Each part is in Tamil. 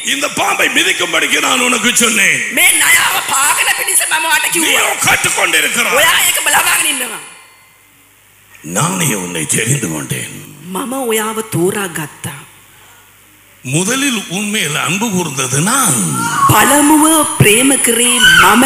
இந்த பாம்பை மிதிக்கும்படிக்கு நான் உனக்கு சொன்னேன் මේ නයාව පාගන පිණිස මම වාට நீயோ කිව්වා கற்றுக்கொண்டிருக்கிறாய் ඔයා ඒක බලාගෙන ඉන්නවා நானே உன்னை தெரிந்து கொண்டேன் මම ඔයාව තෝරා ගත්තා முதலில் உண்மையில் அன்பு கூர்ந்தது நான் පළමුව ප්‍රේම කරේ මම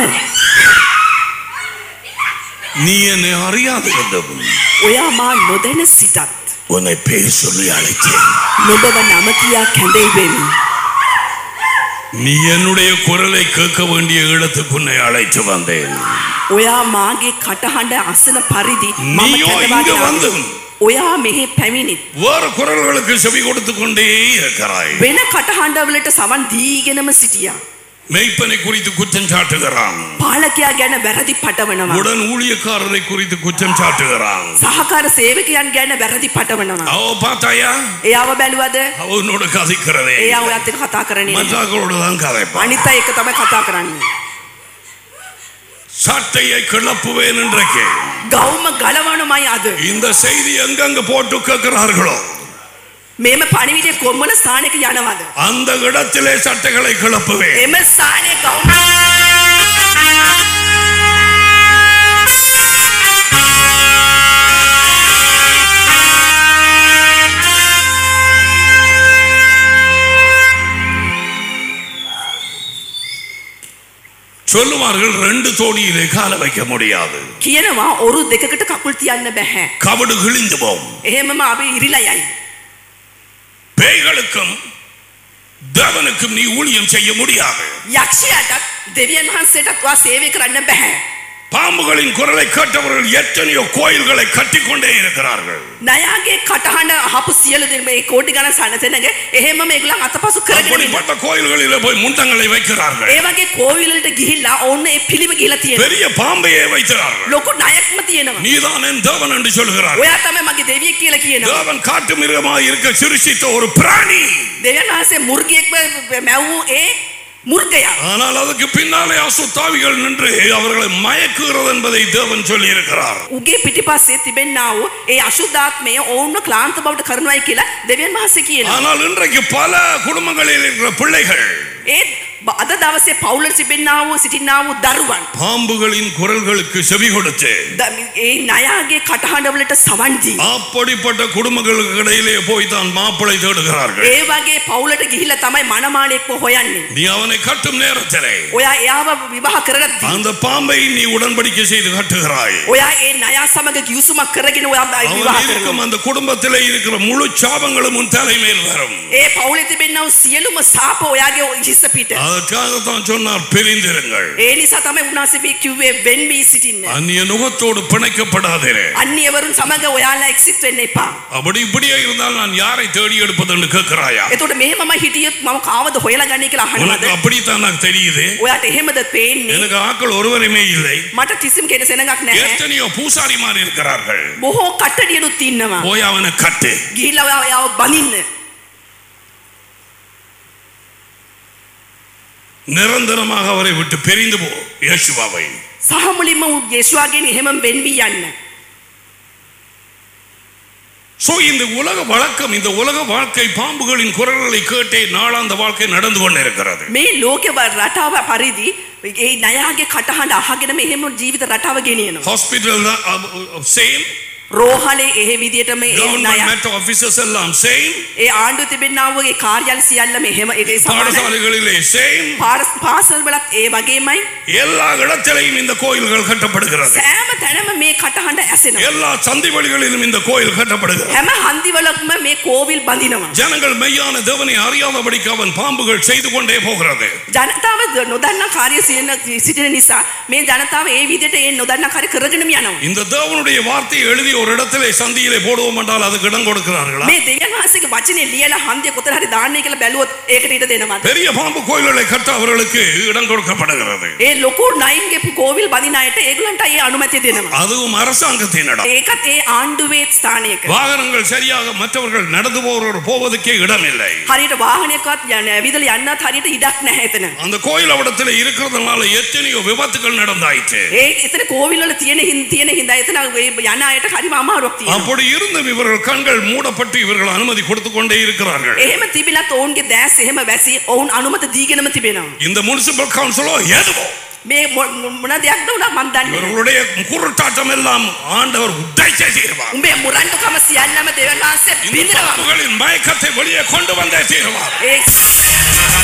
நீ என்னை அறியாது என்றவும் ඔයා මා නොදැන සිටත් உன்னை பேர் சொல்லி அழைத்தேன் නොබව නම කියා කැඳෙයිවෙමි நீ என்னுடைய குரலை கேட்க வேண்டிய இடத்துக்கு உன்னை அழைத்து வந்தேன் ඔයා මාගේ කටහඬ අසන පරිදි මම நீயோ இங்கு කැඳවාගෙන வந்து ආවා. ඔයා මෙහි පැමිණිත් வேறு குரல்களுக்கு செவி கொடுத்து கொண்டே இருக்கிறாய் වෙන කටහඬවලට සවන් දීගෙනම සිටියා மெய்ப்பனை குறித்து குற்றம் சாட்டுகிறான் පාලකයා ගැන වැරදි පටවනවා உடன் ஊழியக்காரரை குறித்து குற்றம் சாட்டுகிறான் සහකාර සේවකයන් ගැන වැරදි පටවනවා அவ பார்த்தாயா එයාව බැලුවද அவனோட கதைக்கிறதே එයා ඔයත් එක්ක කතා කරන්නේ නැහැ. மற்றவர்களோட தான் கதைப்பான் අනිත් අය එක තමයි කතා කරන්නේ சட்டையை கிளப்புவேன் இன்றைக்கு ගෞම ගලවනුමයි අද இந்த செய்தி எங்கெங்க போட்டு கேட்கிறார்களோ මෙම පණිවිඩය කොම්මන ස්ථානයක යනවද அந்த இடத்திலே சட்டைகளை கிளப்புவேன் එම ස්ථානය ගෞම சொல்லுவார்கள் ரெண்டு தோணியிலே கால வைக்க முடியாது කියනවා ඔරු දෙකකට කකුල් තියන්න බැහැ கபடு கிழிந்து போம் එහෙමම අපි ඉරිලා යයි பேய்களுக்கும் தேவனுக்கும் நீ ஊழியம் செய்ய முடியாது යක්ෂයාටත් දෙවියන් වහන්සේටත් වා සේවය කරන්න බැහැ பாம்புகளின் குரலை கேட்டவர்கள் எத்தனையோ கோயில்களை கட்டிக்கொண்டே இருக்கிறார்கள் නයාගේ කටහඬ අහපු සියලු දෙන මේ කෝටි ගණන් සනසනග එහෙම මේගොල්ලන් අතපසු කරගෙන ඉන්නවා. அப்படிப்பட்ட கோயில்களிலே போய் முண்டங்களை வைக்கிறார்கள் ඒ වගේ කෝවිලට ගිහිල්ලා ඔන්න ඒ පිළිම ගිහිලා තියෙනවා பெரிய பாம்பையே வைக்கிறார்கள் ලොකු ණයක්ම තියෙනවා நீதான் என் தேவன் என்று சொல்கிறார்கள் ඔයා තමයි මගේ දෙවියෙක් කියලා කියනවා தேவன் காட்டு மிருகமாக இருக்க சிருஷித்த ஒரு பிராணி දෙවියන් වහන්සේ මුර්ගියෙක්ම මැව්වූ ඒ මුර්ගයා ஆனால் அதுக்கு பின்னாலே அசுத்தாவிகள் நின்று அவர்களை மயக்குகிறது என்பதை தேவன் சொல்லி இருக்கிறார் උගේ පිටිපස්සේ තිබෙන්නා වූ ඒ අශුද්ධාත්මය ඔවුන්ව ක්ලාන්ත බවට කරනවායි කියලා දෙවියන් වහන්සේ කියනවා ஆனால் இன்றைக்கு பல குடும்பங்களில் இருக்கிற பிள்ளைகள் ඒත් බ- අද දවසේ පවුල තිබෙන්නා වූ සිටින්නා වූ දරුවන් பாம்புகளின் குரல்களுக்கு செவி கொடுத்து ද- ඒ නයාගේ කටහඬවලට සවන්දී அப்படிப்பட்ட குடும்பங்களுக்கு இடையிலே போய் தான் மாப்பிளை தேடுகிறார்கள் ඒ වගේ පවුලට ගිහිල්ලා තමයි මනමාලෙක්ව හොයන්නේ நீ அவனை கட்டும் நேரத்திலே ඔයා එයාව විවාහ කරගත්දී அந்த பாம்பை நீ உடன்படிக்கை செய்து கட்டுகிறாய் ඔයා ඒ නයා සමග කිව්සුමක් කරගෙන ඔයා විවාහ அவன் இருக்கும் කරනවා அந்த குடும்பத்திலே இருக்கிற முழு சாபங்களும் உன் தலைமையில் வரும் ඒ පවුලේ තිබෙන්නව සියලුම සාප ඔයාගේ හිස පිට அதற்காகத்தான் சொன்னார் பிரிந்திருங்கள் ඒ නිසා තමයි උන්වහන්සේ මේ කිව්වේ වෙන් වී සිටින්න அந்நிய நுகத்தோடு பிணைக்கப்படாதே අන්‍යවරුන් සමග ඔයාලා එක්සිට් වෙන්න එපා அப்படி இப்படியே இருந்தால் நான் யாரை தேடி எடுப்பது என்று கேட்கிறாயா එතකොට මෙහෙමම හිටියොත් මම කාවද හොයලා ගන්නේ කියලා உனக்கு අහනවද அப்படித்தான் எனக்கு தெரியுது ඔයාට එහෙමද පේන්නේ எனக்கு ஆக்கள் ஒருவருமே இல்லை මට කිසිම කෙනෙක් සෙනඟක් නැහැ எத்தனையோ பூசாரிமார் இருக்கிறார்கள் බොහෝ කට්ටඩියනුත් ඉන්නවා போய் அவனை கட்டு ගිහිල්ලා ඔයා ඔයාව බඳින්න நிரந்தரமாக அவரை விட்டு பிரிந்து போ இயேசுவாவை සහ මුලින්ම උ යේසුවාගෙන් එහෙම වෙන් වී යන්න சோ இந்த உலக வழக்கம் இந்த உலக வாழ்க்கை பாம்புகளின் குரல்களை கேட்டே நாளாந்த வாழ்க்கை நடந்து கொண்டிருக்கிறது මේ ලෝක රටාව පරිදි ඒ නයාගේ කටහඬ අහගෙන මෙහෙම ජීවිත රටාව ගෙනියනවා ஹாஸ்பிட்டல் தான் சேம் රෝහලේ එහෙ විදියට මේ ඒ கவர்மெண்ட் ණය மெட் ஆபீசர்ஸ் எல்லாம் சேம் ඒ ආණ්ඩුව තිබෙන්නා වූ ඒ කාර්යාල සියල්ල මෙහෙම ඒ සමානයි பாடசாலைகளிலே சேம் පාර- පාසල් වලත් ඒ වගේමයි எல்லா இடத்திலையும் இந்த கோயில்கள் கட்டப்படுகிறது සෑම තැනම මේ කටහඬ ඇසෙනවා எல்லா சந்தி வழிகளிலும் இந்த கோயில் கட்டப்படுகிறது හැම හන්දිවලක්ම මේ කෝවිල් බඳිනවා ஜனங்கள் மெய்யான தேவனை அறியாதபடிக்கு அவன் பாம்புகள் செய்து கொண்டே போகிறது ජනතාව ද- නොදන්නා කාර්ය සියන සිටින නිසා මේ ජනතාව ඒ විදිහට ඒ නොදන්නා කාර්ය කරගෙනම යනවා இந்த தேவனுடைய வார்த்தையை எழுதி ஒரு இடத்திலே சந்தியிலே போடுவோம் என்றால் அதுக்கு இடம் கொடுக்கிறார்களா මේ දෙවියන් වහන්සේගේ වචනේ ලියලා හන්දිය කොතන හරි දාන්නේ කියලා බැලුවොත් ඒකට ඉඩ දෙනවා பெரிய பாம்பு கோயில்களை கட்ட அவர்களுக்கு இடம் கொடுக்கப்படுகிறது ඒ ලොකු නයින්ගේ කෝවිල් බඳින අයට ඒගොල්ලන්ට ඒ අනුමැතිය දෙනවා அதுவும் அரசாங்கத்தின் இடம் ඒකත් ඒ ආණ්ඩුවේ ස්ථානයක வாகனங்கள் சரியாக மற்றவர்கள் நடந்து போகிறவர் போவதற்கே இடம் இல்லை හරියට වාහනයකවත් යන ඇවිදලා යන්නත් හරියට ඉඩක් නැහැ එතන அந்த கோயில் இடத்துல இருக்கிறதுனால எத்தனையோ விபத்துகள் நடந்தாயிற்று ඒ එතන කෝවිල් වල තියෙන හින් තියෙන හින්දා එතන ඒ යන අයට හරි හරිම අමාරුවක් තියෙනවා. அப்படி இருந்தும் இவர்கள் கண்கள் மூடப்பட்டு இவர்கள் அனுமதி கொடுத்து கொண்டே இருக்கிறார்கள் එහෙම තිබිලත් ඔවුන්ගේ දැස් එහෙම වැසි ඔවුන් අනුමත දීගෙනම තිබෙනවා. இந்த முனிசிபல் கவுன்சிலோ எதுவோ මේ මො- මො- මොන දෙයක්ද වුණා මන් දන්නේ නැහැ. இவர்களுடைய குருட்டாட்டம் எல்லாம் ஆண்டவர் உடைச்சே தீர்வார் උඹේ මුරන්ඩුකම සියල්ලම දෙවන් වහන්සේ இந்த බිඳිනවා. பாம்புகளின் மயக்கத்தை வெளியே கொண்டு வந்தே தீர்வார் ඒ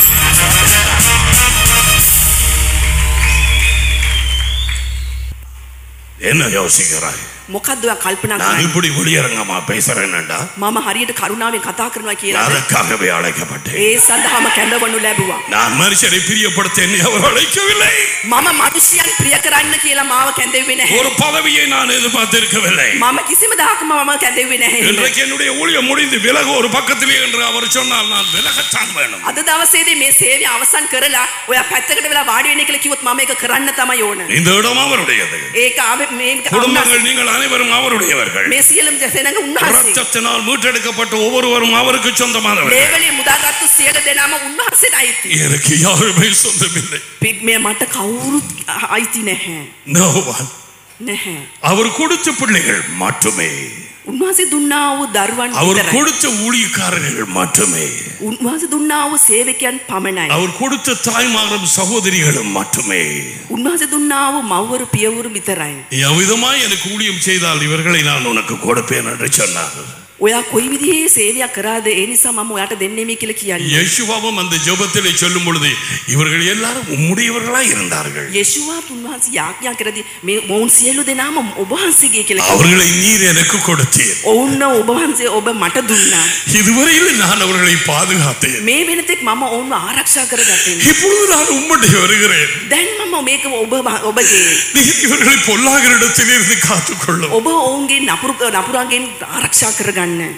என்ன யோசிக்கிறாய் මොකද්ද ඔයා කල්පනා நான் කරන්නේ? இப்படி வெளியரங்கமா பேசுறேன்டா මම හරියට කරුණාවෙන් කතා කරනවා කියලා. அதற்காகவே அழைக்கப்பட்டேன் ඒ සඳහාම කැඳවනු ලැබුවා. நான் மனுஷரை பிரியப்படுத்த என்னை அவர் அழைக்கவில்லை මම මිනිසයන් ප්‍රිය කරන්න කියලා මාව කැඳෙව්වේ නැහැ. ஒரு பதவியை நான் எதிர்பார்த்திருக்கவில்லை මම කිසිම දහකම මම කැඳෙව්වේ නැහැ. இன்றைக்கு என்னுடைய ஊழியம் முடிந்து விலக ஒரு பக்கத்திலே என்று அவர் சொன்னால் நான் விலகத்தான் வேணும் අද දවසේදී මේ සේවය අවසන් කරලා ඔයා පැත්තකට වෙලා වාඩි වෙන්න කියලා කිව්වොත් මම ඒක කරන්න තමයි ඕන. இந்த இடம் அவருடையது ඒක ආවේ මේ குடும்பங்கள் நீங்கள் அனைவரும் அவருடையவர்கள் මේ සියලුම දෙසෙනඟ උන්වහන්සේ. ரத்தத்தினால் மீட்டெடுக்கப்பட்ட ஒவ்வொருவரும் அவருக்கு சொந்தமானவர்கள் ලේවලේ මුදාගත්තු සියලු දෙනාම උන්වහන්සේට අයිති. எனக்கு யாருமே சொந்தமில்லை පිට මේ මට කවුරුත් අයිති නැහැ. No one. නැහැ. அவர் கொடுத்த பிள்ளைகள் மட்டுமே උන්වහන්සේ දුන්නා වූ දරුවන් அவர் විතරයි. கொடுத்த ஊழியக்காரர்கள் மட்டுமே උන්වහන්සේ දුන්නා වූ සේවකයන් පමණයි. அவர் கொடுத்த தாய்மாரும் சகோதரிகளும் மட்டுமே උන්වහන්සේ දුන්නා වූ මව්වරු පියවරු විතරයි. எவ்விதமாய் எனக்கு ஊழியம் செய்தால் இவர்களை நான் உனக்கு கொடுப்பேன் என்று சொன்னார் ඔයා කොයි විදිහේ සේවයක් කරාද ඒ නිසා මම ඔයාට දෙන්නෙමි කියලා කියන්නේ. யேசுவாவும் அந்த ஜெபத்திலே சொல்லும் பொழுது இவர்கள் எல்லாரும் உம்முடையவர்களாய் இருந்தார்கள் යේසුවා උන්වහන්සේ යාඥා කරදී මේ මොවුන් සියලු දෙනාම ඔබ වහන්සේගේ කියලා කිව්වා. அவர்களை நீர் எனக்கு கொடுத்தீர் ඔවුන් ඔබ වහන්සේ ඔබ මට දුන්නා. இதுவரையில் நான் அவர்களை பாதுகாத்தேன் මේ වෙනතෙක් මම ඔවුන්ව ආරක්ෂා කරගත්තේ. இப்பொழுது நான் உம்முடைய வருகிறேன் දැන් මම මේක ඔබ ඔබගේ நீர் இவர்களை பொல்லாகிற இடத்திலிருந்து காத்துக்கொள்ளும் ඔබ ඔවුන්ගේ නපුරු නපුරන්ගෙන් ආරක්ෂා කරගන්න.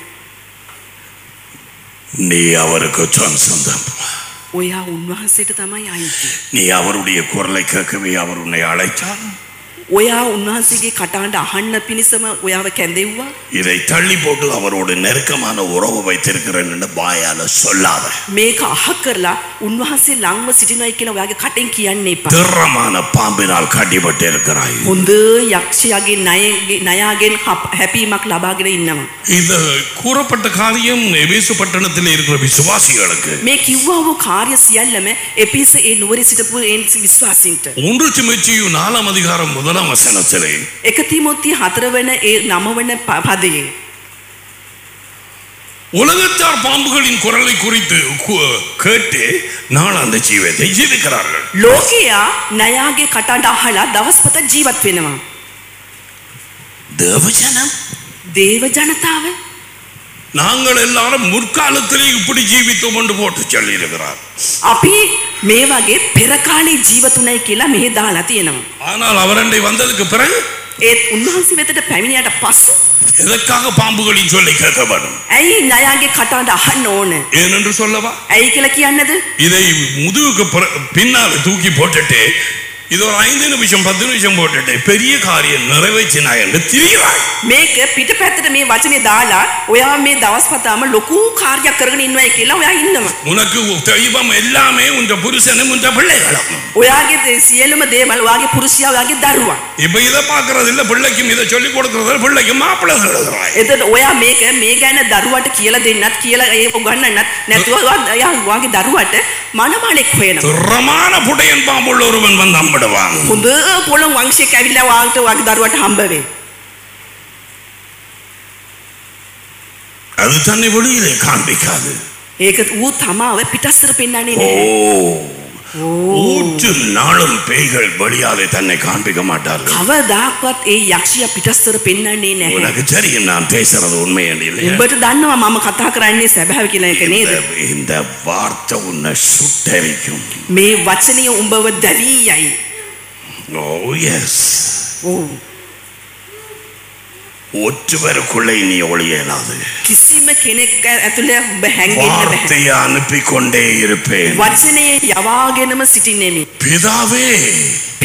நீ அவருக்கு சொன் சொந்தம் ඔයා උන්වහන්සේට තමයි අයිති. நீ அவருடைய குரலை கேட்கவே அவர் உன்னை அழைத்தார் ඔයා උන්වහන්සේගේ කටහඬ අහන්න පිණිසම ඔයාව කැඳෙව්වා. இதை தள்ளி போட்டு அவரோடு நெருக்கமான உறவு வைத்திருக்கிறேன் என்று வாயால சொல்லாத මේක අහ කරලා උන්වහන්සේ ළඟම සිටිනයි කියලා ඔයාගේ කටෙන් කියන්න එපා. திறமான பாம்பினால் கட்டிப்பட்டு இருக்கிறாய் හොඳ යක්ෂයාගේ ණයගේ ණයාගෙන් හප- හැපීමක් ලබාගෙන ඉන්නවා. இந்த கூறப்பட்ட காரியம் எபேசு பட்டணத்தில் இருக்கிற விசுவாசிகளுக்கு මේ කිව්වා වූ කාර්ය සියල්ලම එපිස ඒ නුවර සිටපු ඒ විශ්වාසින්ට. ஒன்று திமுச்சியு நாலாம் அதிகாரம் முதலாம் வசனத்திலே එක තිමොත්ති හතරවන ඒ නමවන ප- පදයේ. உலகத்தார் பாம்புகளின் குரலை குறித்து கு- கேட்டு நாளாந்த ஜீவத்தை ஜீவிக்கிறார்கள் ලෝකයා නයාගේ කටන්ඩ අහලා දවස්පත ජීවත් වෙනවා. தேவஜனம் දේව ජනතාව நாங்கள் எல்லாரும் முற்காலத்திலே இப்படி ஜீவித்தோம் என்று போட்டு சொல்லி இருக்கிறார் අපි මේ වගේ පෙරකාලේ ජීවතුනයි කියලා මෙහි දාලා තියෙනවා. ஆனால் அவரண்டை வந்ததுக்கு பிறகு ඒත් උන්වහන්සේ වෙතට පැමිණියට පස්සෙ எதற்காக பாம்புகளின் சொல்லை கேட்கப்படும் ඇයි නයාගේ කටාට අහන්න ඕන. ஏனென்று சொல்லவா ඇයි කියලා කියන්නද. இதை முதுகுக்கு பிற- பின்னால தூக்கி போட்டுட்டு இது ஒரு ஐந்து நிமிஷம் பத்து நிமிஷம் போட்டுட்டு பெரிய காரியம் நிறைவேற்றினா என்று திரிகிறாய் මේක පිට පැත්තට මේ වචනේ දාලා ඔයා මේ දවස් පතාම ලොකු කාර්යයක් කරගෙන ඉන්නවයි කියලා ඔයා ඉන්නවා. உனக்கு தெய்வம் எல்லாமே உன்ற புருஷனும் உன்ற பிள்ளைகளும் ඔයාගේ දේ- සියලුම දේවල් ඔයාගේ පුරුෂයා ඔයාගේ දරුවා. இப்ப இதை பாக்குறது இல்ல பிள்ளைக்கும் இதை சொல்லி கொடுக்கறது பிள்ளைக்கும் மாப்பிள்ளை எழுதுறாய் එතකොට ඔයා මේක මේ ගැන දරුවට කියලා දෙන්නත් කියලා ඒක උගන්නන්නත් නැතුව ඔයා එයා ඔයාගේ දරුවට මනමාලෙක් හොයනවා. துரமான புடையன் பாம்புள்ள ஒருவன் வந்து அம்பிடுவான் හොඳ පොළොන් වංශයක් ඇවිල්ලා ඔයාට ඔයාගේ දරුවට හම්බ වෙයි. அது தன்னை வெளியிலே காண்பிக்காது ඒක ඌ තමාව පිටස්සර පෙන්වන්නේ ஓ නැහැ. ஊற்று நாளும் பேய்கள் வெளியாலே தன்னை காண்பிக்க மாட்டார்கள் කවදාක්වත් ඒ යක්ෂයා පිටස්සර පෙන්වන්නේ නැහැ. உனக்கு தெரியும் நான் பேசுறது உண்மை என்று இல்லையா උඹට දන්නවා මම කතා කරන්නේ සැබෑව කියලා එක නේද? இந்த- இந்த வார்த்தை உன்னை சுட்டரிக்கும் මේ වචනය උඹව දැවී යයි. ஓ எஸ் ඔව්. ஒற்றுவருக்குள்ளே நீ ஒளியலாது කිසිම කෙනෙක් ඇතුළේ උඹ හැංගෙන්න බැහැ. வார்த்தையை அனுப்பி கொண்டே இருப்பேன் වචනයේ යවාගෙනම සිටින්නෙමි. பிதாவே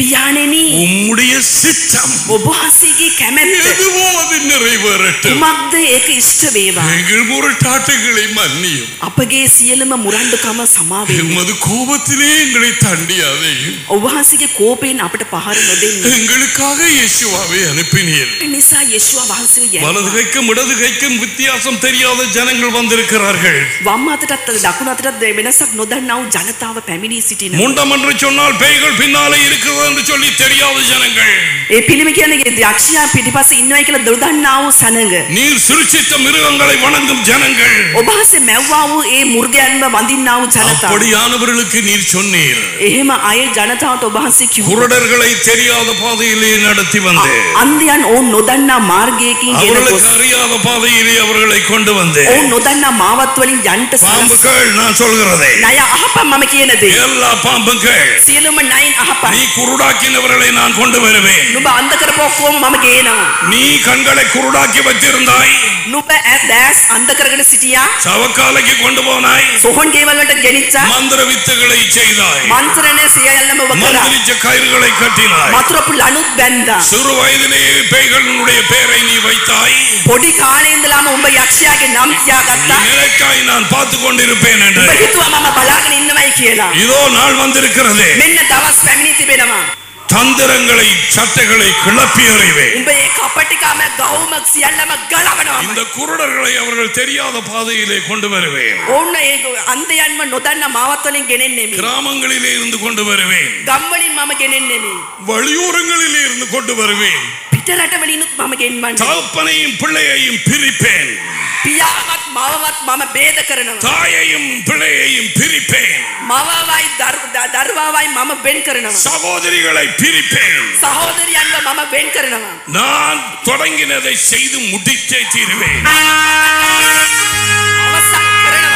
පියාණෙනි உம்முடைய சித்தம் ඔබ වහන්සේගේ කැමැත්ත எதுவோ அது நிறைவேறட்டும் කුමක්ද ඒක ඉෂ්ට වේවා எங்கள் முரட்டாட்டங்களை மன்னியும் අපගේ සියලුම මුරණ්ඩුකම සමාවෙන්න எமது கோபத்திலே எங்களை தண்டியாதையும் ඔබ වහන්සේගේ කෝපයෙන් අපට පහර නොදෙන්න எங்களுக்காக இயேசுவாவை அனுப்பினீர் ඒ නිසා යේසුව වහන්සේ வலது යැයි கைக்கும் இடது கைக்கும் வித்தியாசம் தெரியாத ஜனங்கள் வந்திருக்கிறார்கள் වම් අතටත් දකුණු අතටත් වෙනසක් නොදන්නා වූ ජනතාව පැමිණී සිටිනවා முண்டம் என்று சொன்னால் பேய்கள் பின்னாலே இருக்கிறது என்று சொல்லி தெரியாத ஜனங்கள் ඒ පිළිම කියන්නේ යක්ෂයා පිටිපස්සේ ඉන්නවයි කියලා දොදන්නා වූ සනඟ நீர் சிருஷ்டித்த மிருகங்களை வணங்கும் ஜனங்கள் ඔබ වහන්සේ මැව්වා වූ ඒ මුර්ගයන්ව වඳින්නා වූ ජනතාව அப்படியானவர்களுக்கு நீர் சொன்னீர் එහෙම අය ජනතාවට ඔබ වහන්සේ කිව්වා குருடர்களை தெரியாத பாதையிலே நடத்தி வந்து අන්ධයන් ඔවුන් නොදන්නා මාර්ගයකින් ගෙන அவர்களுக்கு ගොස් அறியாத பாதையிலே அவர்களை கொண்டு வந்து ඔවුන් නොදන්නා මාවත් වලින් යන්ට සලස් பாம்புகள் நான் சொல்கிறதை ණය අහපන් මම කියන දේ எல்லா பாம்புகள் සියලුම ණයින් අහපන් நீ குருடாக்கினவர்களை நான் கொண்டு வருவேன் නුඹ අන්ධ කරපු ඔක්කොම මම ගේනවා நீ கண்களை குருடாக்கி வைத்திருந்தாய் නුඹ ඇ- දැස් අන්ධ කරගෙන සිටියා சவக்காலைக்கு கொண்டு போனாய் සොහොන් ගෙවල් වලට ගෙනිච්චා மந்திர வித்துகளை செய்தாய் මන්ත්‍රණය සියල්ලම ඔබ කරා மந்திரிச்ச கயிறுகளை கட்டினாய் මතුරපු ලනුත් බැන්දා சிறு வயதிலேயே பேய்களுடைய பெயரை நீ வைத்தாய் පොඩි කාලේ ඉඳලාම උඹ යක්ෂයාගේ නම් நீ තියාගත්තා நினைக்காய் நான் பார்த்து கொண்டிருப்பேன் என்று උඹ හිතුවා මම බලාගෙන ඉන්නවයි කියලා இதோ நாள் வந்திருக்கிறது මෙන්න දවස් පැමිණි තිබෙනවා தந்திரங்களை சட்டைகளை கிளப்பி எறிவேன் උඹ ඒ කපටිකම ගෞම සියල්ලම ගලවනවා இந்த குருடர்களை அவர்கள் தெரியாத பாதையிலே கொண்டு வருவேன் ඕන්න ඒ අන්ධයන්ව නොදන්න මාවත් වලින් ගෙනෙන්නෙමි கிராமங்களிலே இருந்து கொண்டு வருவேன் ගම්වලින් මම ගෙනෙන්නෙමි வழியோரங்களிலே இருந்து கொண்டு வருவேன் පිට රටවලිනුත් මම ගෙන්වන්නේ தகப்பனையும் பிள்ளையையும் பிரிப்பேன் පියාවත් මවවත් මම බේද කරනවා தாயையும் பிள்ளையையும் பிரிப்பேன் මවවයි දරු- ද- දරුවාවයි මම වෙන් කරනවා சகோதரிகளை பிரிப்பேன் සහෝදරියන්ව මම වෙන් කරනවා நான் தொடங்கினதை செய்து முடித்தே தீருவேன் අවසන් කරනවා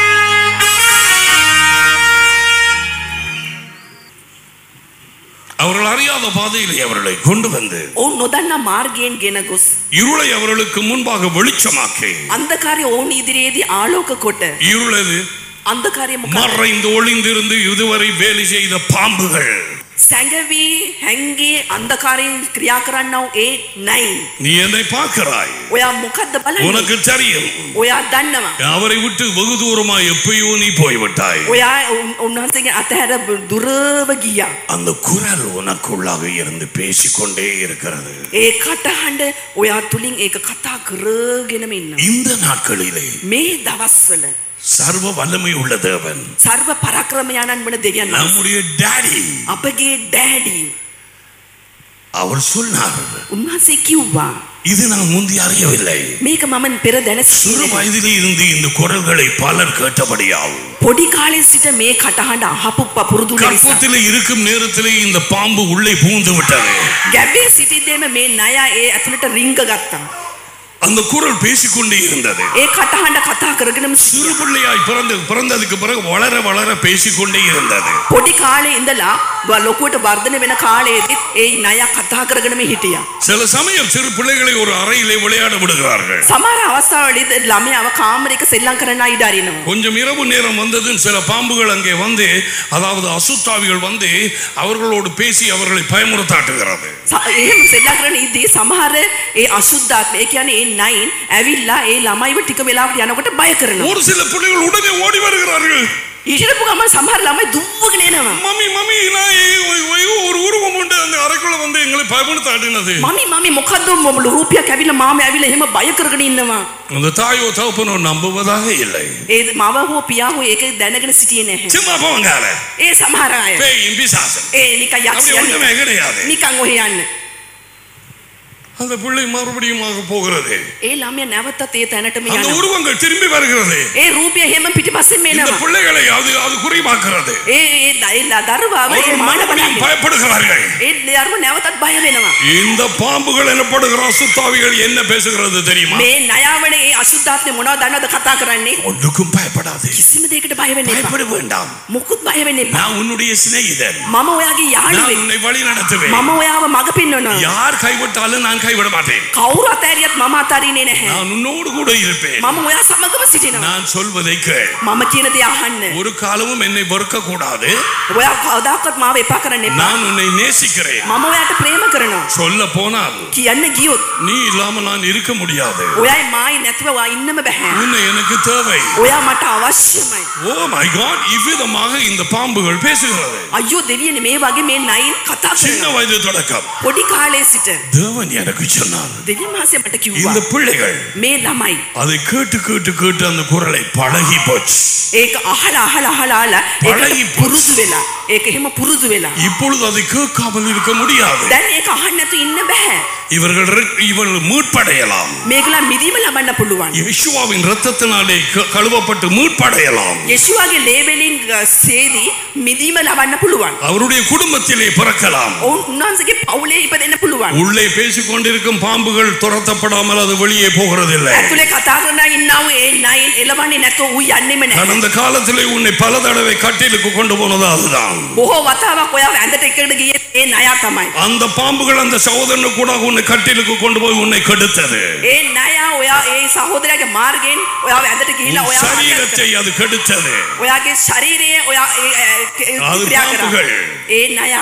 அவர்கள் அறியாத பாதையிலே அவர்களை கொண்டு வந்து ඔවුන් නොදන්න මාර්ගයෙන් ගෙන ගොස් இருளை அவர்களுக்கு முன்பாக வெளிச்சமாக்கி අන්ධකාරය ඔවුන් ඉදිරියේදී ආලෝක කොට இருளது අන්ධකාරය මොකක්ද மறைந்து ஒளிந்திருந்து இதுவரை வேலை செய்த பாம்புகள் සැඟවී හැංගේ අන්ධකාරයෙන් ක්‍රියා කරන්නව ඒ නයින් நீ என்னை பார்க்கிறாய் ඔයා මොකක්ද බලන්නේ உனக்கு தெரியும் ඔයා දන්නවා அவரை விட்டு வெகு தூரமா எப்பயோ நீ போய்விட்டாய் ඔයා උන්- උන්වහන්සේගේ අතහැර දුරව ගියා அந்த குரல் உனக்குள்ளாக இருந்து பேசிக்கொண்டே இருக்கிறது ඒ කටහඬ ඔයා තුලින් ඒක කතා කරගෙනම ඉන්නවා இந்த நாட்களிலே මේ දවස්වල சர்வ வல்லமை உள்ள தேவன் සර්ව පරක්‍රමයාණන් වන දෙවියන් වහන්සේ நம்முடைய டாடி අපගේ ඩෑඩි அவர் சொன்னார் උන්වහන්සේ කිව්වා இது நான் முந்தி அறியவில்லை මේක මම පෙර දැන சிறு සිටියේ නැහැ. வயதிலே இருந்து இந்த குரல்களை பலர் கேட்டபடியாகும் පොඩි කාලේ සිට මේ කටහඬ අහපු පුරුදු නිසා கற்பத்திலே இருக்கும் நேரத்திலே இந்த பாம்பு உள்ளே புகுந்து விட்டது ගැබේ සිටිද්දේම මේ ණය ඒ ඇතුළට රිංග ගත්තා அந்த குரல் பேசிக்கொண்டே இருந்தது ඒ කටහඬ කතා කරගෙනම සිටියා. சிறு பிள்ளையாய் பிறந்து பிறந்ததுக்கு பிறகு வளர வளர பேசிக்கொண்டே இருந்தது පොඩි කාලේ ඉඳලා ව- ලොකුවට වර්ධනය වෙන කාලයේදී ඒ ණය කතා කරගෙනම හිටියා சில சமயம் சிறு பிள்ளைகளை ஒரு அறையிலே விளையாட விடுகிறார்கள் සමහර අවස්ථාවලදී ළමයාව කාමරයක සෙල්ලම් කරන්න ඉඩ අරිනවා கொஞ்சம் இரவு நேரம் வந்ததும் சில பாம்புகள் அங்கே வந்து அதாவது அசுத்தாவிகள் வந்து அவர்களோடு பேசி அவர்களை பயமுறுத்தாட்டுகிறது ස- එහෙම සෙල්ලම් කරන ඉදී සමහර ඒ අශුද්ධාත්ම ඒ කියන්නේ ඒ නයින් ඇවිල්ලා ඒ ළමයිව ටික වෙලාවකට යනකොට බය කරනවා ஒரு சில பிள்ளைகள் உடனே ஓடி வருகிறார்கள் ඊටපු ගමන් සමහර ළමයි දුවගෙන එනවා மம்மி மம்மி நான் ஏ- ஒ- ஒ- ஒரு உருவம் உண்டு அந்த அறைக்குள்ள வந்து எங்களை பயமுறுத்தாட்டினது මමි මමි මොකද්ද මොබල රූපයක් ඇවිල්ලා මාම ඇවිල්ලා එහෙම බය කරගෙන ඉන්නවා அந்த தாயோ தகப்பனோ நம்புவதாக இல்லை ඒ මව හෝ පියා හෝ ඒක දැනගෙන සිටියේ නැහැ சும்மா போங்கால ඒ සමහර අය பேயும் பிசாசம் ඒ නිකන් அப்படி යක්ෂයන් ஒண்ணுமே கிடையாது නිකන් ඔහෙ යන්න அந்த பிள்ளை மறுபடியும் போகிறது ඒ ළමයා නැවතත් ඒ තැනටම அந்த යනවා உருவங்கள் திரும்பி வருகிறது ඒ රූපය එහෙම පිටිපස්සෙන් இந்த එනවා பிள்ளைகளை அது அது குறிபாக்குறது ඒ ඒ ද- ඒ දරුවාව ඒ அவர்கள் මාන மறுபடியும் බලන්නේ பயப்படுகிறார்கள் ඒ දරුව නැවතත් බය වෙනවා இந்த பாம்புகள் எனப்படுகிற அசுத்தாவிகள் என்ன பேசுகிறது தெரியுமா මේ ණයවනේ ඒ අසුද්ධාත්මය මොනවද දන්නවද කතා කරන්නේ ஒன்றுக்கும் பயப்படாது කිසිම දෙයකට බය වෙන්න එපා பயப்பட வேண்டாம் මොකුත් බය වෙන්න එපා நான் உன்னுடைய சிநேகிதன் මම ඔයාගේ நான் යාළුවෙක් உன்னை வழி நடத்துவேன் මම ඔයාව මඟ පෙන්වනවා யார் கைவிட்டாலும் நான் கைவிட மாட்டேன் කවුරු අතෑරියත් මම අතරින්නේ නැහැ. நான் உன்னோடு கூட இருப்பேன் මම ඔයා සමගම සිටිනවා. நான் சொல்வதை கேள் මම කියන දේ අහන්න. ஒரு காலமும் என்னை வெறுக்க கூடாது ඔයා කවදාකවත් මාව එපා කරන්න එපා. நான் உன்னை நேசிக்கிறேன் මම ඔයාට ප්‍රේම කරනවා. சொல்ல போனால் කියන්න ගියොත් நீ இல்லாம நான் இருக்க முடியாது ඔයයි මායි නැතිව ඔයා ඉන්නම බෑ. உன்னை எனக்கு தேவை ඔයා මට අවශ්‍යමයි. ஓ மை காட் இவ்விதமாக இந்த பாம்புகள் பேசுகிறது අයියෝ දෙවියනේ මේ වගේ මේ නයින් කතා சின்ன කරනවා. வயது தொடக்கம் පොඩි කාලේ සිට தேவன் எனக்கு சொன்னார் දෙවියන් වහන්සේ මට இந்த කිව්වා பிள்ளைகள் මේ ළමයි அதை கேட்டு கேட்டு கேட்டு அந்த குரலை பழகி போச்சு ඒක අහලා අහලා අහලා අහලා පළයි ඒක පොස්. පුරුදු වෙලා ඒක එහෙම පුරුදු වෙලා இப்பொழுது அதை கேட்காமல் இருக்க முடியாது දැන් ඒක අහන්න නැතු ඉන්න බෑ இவர்கள் ரெ- இவர்கள் மீட்படையலாம் මේගොල්ලන් මිදීම ලබන්න පුළුවන් யெஷுவாவின் ரத்தத்தினாலே க- கழுவப்பட்டு மீட்படையலாம் යේසුවාගේ ලේබලින් සේදී මිදීම ලබන්න පුළුවන් அவருடைய குடும்பத்திலே பிறக்கலாம் ඔවුන් උන්වහන්සේගේ පවුලේ ඉපදෙන්න පුළුවන් உள்ளே பேசிக் கொண்டிருக்கும் பாம்புகள் துரத்தப்படாமல் அது வெளியே போகிறதில்லை ඇතුලේ කතා කරන ඉන්නව ඒ නයින් එලවන්නේ නැතෝ ඌ යන්නෙම නැහැ கடந்த காலத்திலே உன்னை பல தடவை கட்டிலுக்கு கொண்டு போனது அதுதான் බොහෝ වතාවක් ඔයා ඇඳට එකට ගියේ ඒ නයා තමයි அந்த பாம்புகள் அந்த சகோதரனு கூட உன்னை கட்டிலுக்கு கொண்டு போய் உன்னை கெடுத்தது ඒ නයා ඔයා ඒ සහෝදරයාගේ මාර්ගයෙන් ඔයාව ඇඳට ගිහිල්ලා உன் ඔයාව අතහැර சரீரத்தை அது கெடுத்தது ඔයාගේ ශරීරයේ ඔයා ඒ, ඒ, அது ක්‍රියා කරා. பாம்புகள். ඒ නයා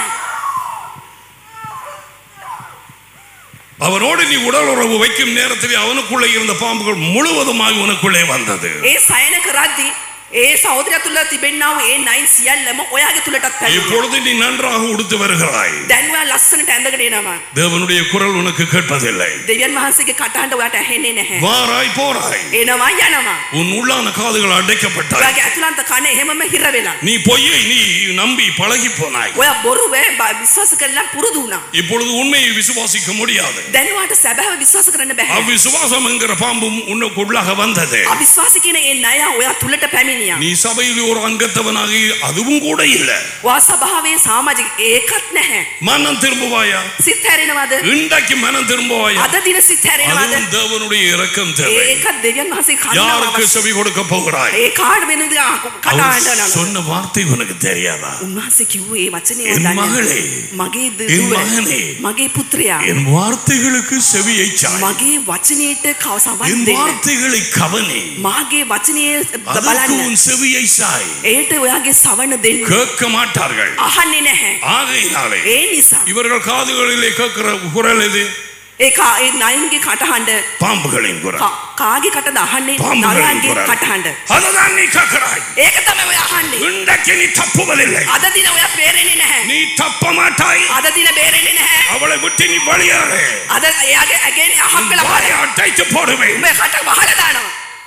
அவனோடு நீ உடல் உறவு வைக்கும் நேரத்திலே அவனுக்குள்ளே இருந்த பாம்புகள் முழுவதுமாய் உனக்குள்ளே வந்தது ඒ සයන කරද්දි ඒ සහෝදරයා තුල තිබෙන්නා වූ ඒ නයින් සියල්ලම ඔයාගේ තුලටත් පැමිණෙනවා. இப்பொழுது நீ நன்றாக உடுத்து வருகிறாய் දැන් ඔයා ලස්සනට ඇඳගෙන එනවා. தேவனுடைய குரல் உனக்கு கேட்பதில்லை දෙවියන් වහන්සේගේ කටහඬ ඔයාට ඇහෙන්නේ නැහැ. வாராய் போராய் එනවා යනවා. உன் உள்ளான காதுகள் அடைக்கப்பட்டாய் ඔයාගේ ඇතුළන්ත කන එහෙමම හිර වෙලා. நீ பொய்யை நீ நம்பி பழகி போனாய் ඔයා බොරුවේ බ- විශ්වාස කරලා පුරුදු වුණා. இப்பொழுது உண்மையை விசுவாசிக்க முடியாது දැන් ඔයාට සැබෑව විශ්වාස කරන්න බෑ. அவ்விசுவாசம் என்கிற பாம்பும் உனக்குள்ளாக வந்தது අවිශ්වාස කියන ඒ ණය ඔයා තුලට පැමිණියා. நீ சபையில் ஒரு அங்கத்தவனாகி அதுவும் கூட இல்ல ඔයා සභාවේ සමාජික ඒකත් නැහැ. மனம் திரும்புவாயா සිත් හැරෙනවද? இன்றைக்கு மனம் திரும்புவாயா අද දින සිත් හැරෙනවද? அதுவும் தேவனுடைய இரக்கம் தேவை ඒකත් දෙවියන් වහන්සේ කන්නාව யாருக்கு අවශ්‍ය. செவி கொடுக்க போகிறாய் ඒ කාඩ වෙන විදිහ කතා அவர் අඬනවා. சொன்ன வார்த்தை உனக்கு தெரியாதா උන්වහන්සේ කිව්වේ ඒ වචනේ என் ඔයා දන්නේ மகளே, නැහැ. මගේ என் දුව மகனே, මගේ පුත්‍රයා என் வார்த்தைகளுக்கு செவியை சாய் මගේ වචනයට කව සවන් என் දෙන්න. வார்த்தைகளை கவனி මාගේ වචනය அதற்கு බලන්න. உன் செவியை சாய் ඒට ඔයාගේ සවන දෙන්න. கேட்க மாட்டார்கள் අහන්නේ නැහැ. ஆகையினாலே ඒ නිසා இவர்கள் காதுகளிலே கேட்கிற குரல் எது ඒ කා- ඒ නයින්ගේ කටහඬ பாம்புகளின் குரல் කා- කාගේ කටද අහන්නේ பாம்புகளின் නරයන්ගේ குரல் කටහඬ. அதுதான் நீ கேட்கிறாய் ඒක තමයි ඔයා අහන්නේ. இன்றைக்கு நீ தப்புவதில்லை අද දින ඔයා බේරෙන්නේ නැහැ. நீ தப்ப மாட்டாய் අද දින බේරෙන්නේ නැහැ. அவளை விட்டு நீ வெளியேறு අද එයාගේ ඇගෙන உன் අහක්කල வாயை அடைத்து போடுவேன் උඹේ කට වහලා දානවා.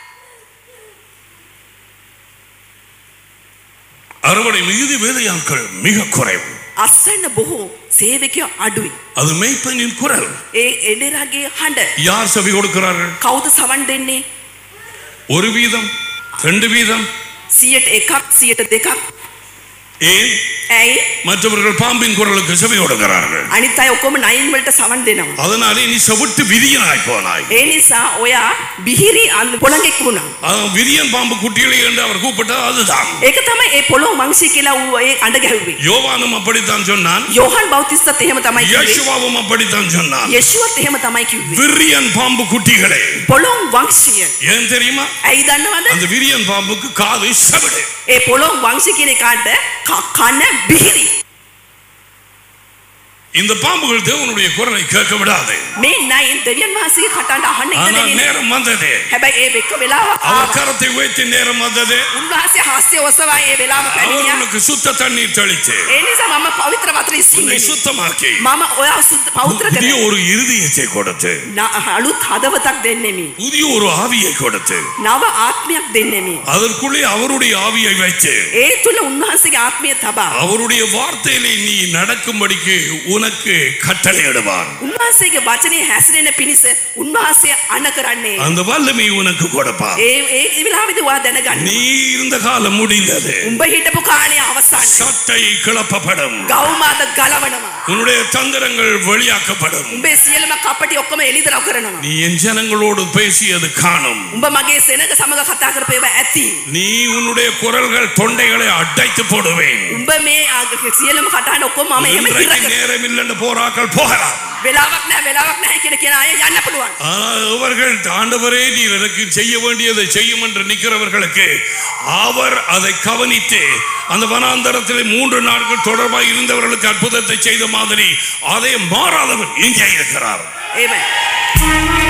அறுவடை மிகுதி வேலையாட்கள் மிக குறைவு අස්සන්න බොහෝ සේවකයෝ අඩුයි. அது மெய்ப்பனின் குரல் ඒ එඩෙරගේ හඬ யார் செவி கொடுக்கிறார்கள் කවුද සවන් දෙන්නේ ஒரு வீதம் ரெண்டு வீதம் සියට එකක් සියට දෙකක් ஏன் ඇයි மற்றவர்கள் பாம்பின் குரலுக்கு செவி கொடுக்கிறார்கள் අනිත් අය ඔක්කොම නයින් වලට සවන් දෙනවා. அதனாலே நீ செவிட்டு விரியனாய் போனாய் ඒ නිසා ඔයා බිහිරි අන්න පොළඟෙක් වුණා. அதான் விரியன் பாம்பு குட்டிகளை என்று அவர் கூப்பிட்டார் அதுதான் ඒක තමයි ඒ පොළොව වංශය කියලා ඌ ඒ අඬ ගැහුවේ. யோவானும் அப்படித்தான் சொன்னான் යෝහන් බෞතිස්තත් එහෙම තමයි කිව්වේ. யேசுவாவும் அப்படித்தான் சொன்னான் යේසුවත් එහෙම තමයි කිව්වේ. விரியன் பாம்பு குட்டிகளே පොළොව වංශය. ஏன் தெரியுமா ඇයි දන්නවද? அந்த விரியன் பாம்புக்கு காது செவிடு ඒ පොළොව වංශය කියන එකාට ක- කන බිහිරි. இந்த பாம்புகள் தேவனுடைய குரலை கேட்க விடாது මේ නයින් දෙවියන් වහන්සේගේ කටහඬ අහන්න ඉඩ ஆனால் දෙන්නේ නැහැ. நேரம் வந்தது හැබැයි ඒ වෙක වෙලාවක් அவர் ආවා. கரத்தை உயர்த்தி நேரம் வந்தது උන්වහන්සේ හස්තය ඔසවා ඒ වෙලාව அவர் පැමිණියා. உனக்கு சுத்த தண்ணீர் தெளித்து ඒ නිසා මම පවිත්‍ර වතුර உன்னை ඉස්සින්නේ. சுத்தமாக்கி මම ඔයා සුද්ධ පෞත්‍ර புதிய කරේ. ஒரு இருதயத்தை கொடுத்து අලුත් හදවතක් දෙන්නෙමි. புதிய ஒரு ஆவியை கொடுத்து නව ආත්මයක් දෙන්නෙමි. அதற்குள்ளே அவருடைய ஆவியை வைத்து ඒ තුල උන්වහන්සේගේ ආත්මය තබා அவருடைய வார்த்தையிலே நீ நடக்கும்படிக்கு உனக்கு கட்டளையிடுவார் උන්වහන්සේගේ වචනේ හැසිරෙන පිණිස උන්වහන්සේ අණ කරන්නේ. அந்த வல்லமை உனக்கு கொடுப்பார் ඒ ඒ වෙලාවේදී ඔයා දැනගන්න. நீ இருந்த காலம் முடிந்தது උඹ හිටපු කාලේ අවසානයේ අවසානයේ சட்டை கிளப்பப்படும் ගෞමාද ගලවනවා உன்னுடைய தந்திரங்கள் வெளியாக்கப்படும் උඹේ සියලුම කපටි ඔක්කොම එළිදරව් කරනවා நீ என் ஜனங்களோடு பேசியது காணும் උඹ මගේ සෙනග සමග කතා කරපේව ඇති நீ உன்னுடைய குரல்கள் தொண்டைகளை அடைத்து போடுவேன் උඹ මේ ආග- සියලුම කටහඬ ඔක්කොම මම එහෙම හිර இன்றைக்கு කරනවා. நேரம் இல்லைன்னு போராக்கள் போகலாம் වෙලාවක් නැහැ වෙලාවක් නැහැ කියන කියන අය යන්න පුළුවන් ஆனால் அவர்கள் ஆண்டவரே நீர் எனக்கு செய்ய வேண்டியதை செய்யும் என்று நிற்கிறவர்களுக்கு அவர் அதை கவனித்து அந்த வனாந்தரத்தில் மூன்று நாட்கள் தொடர்பாக இருந்தவர்களுக்கு அற்புதத்தை செய்த மாதிரி அதை மாறாதவர் இங்கே இருக்கிறார் ඒමයි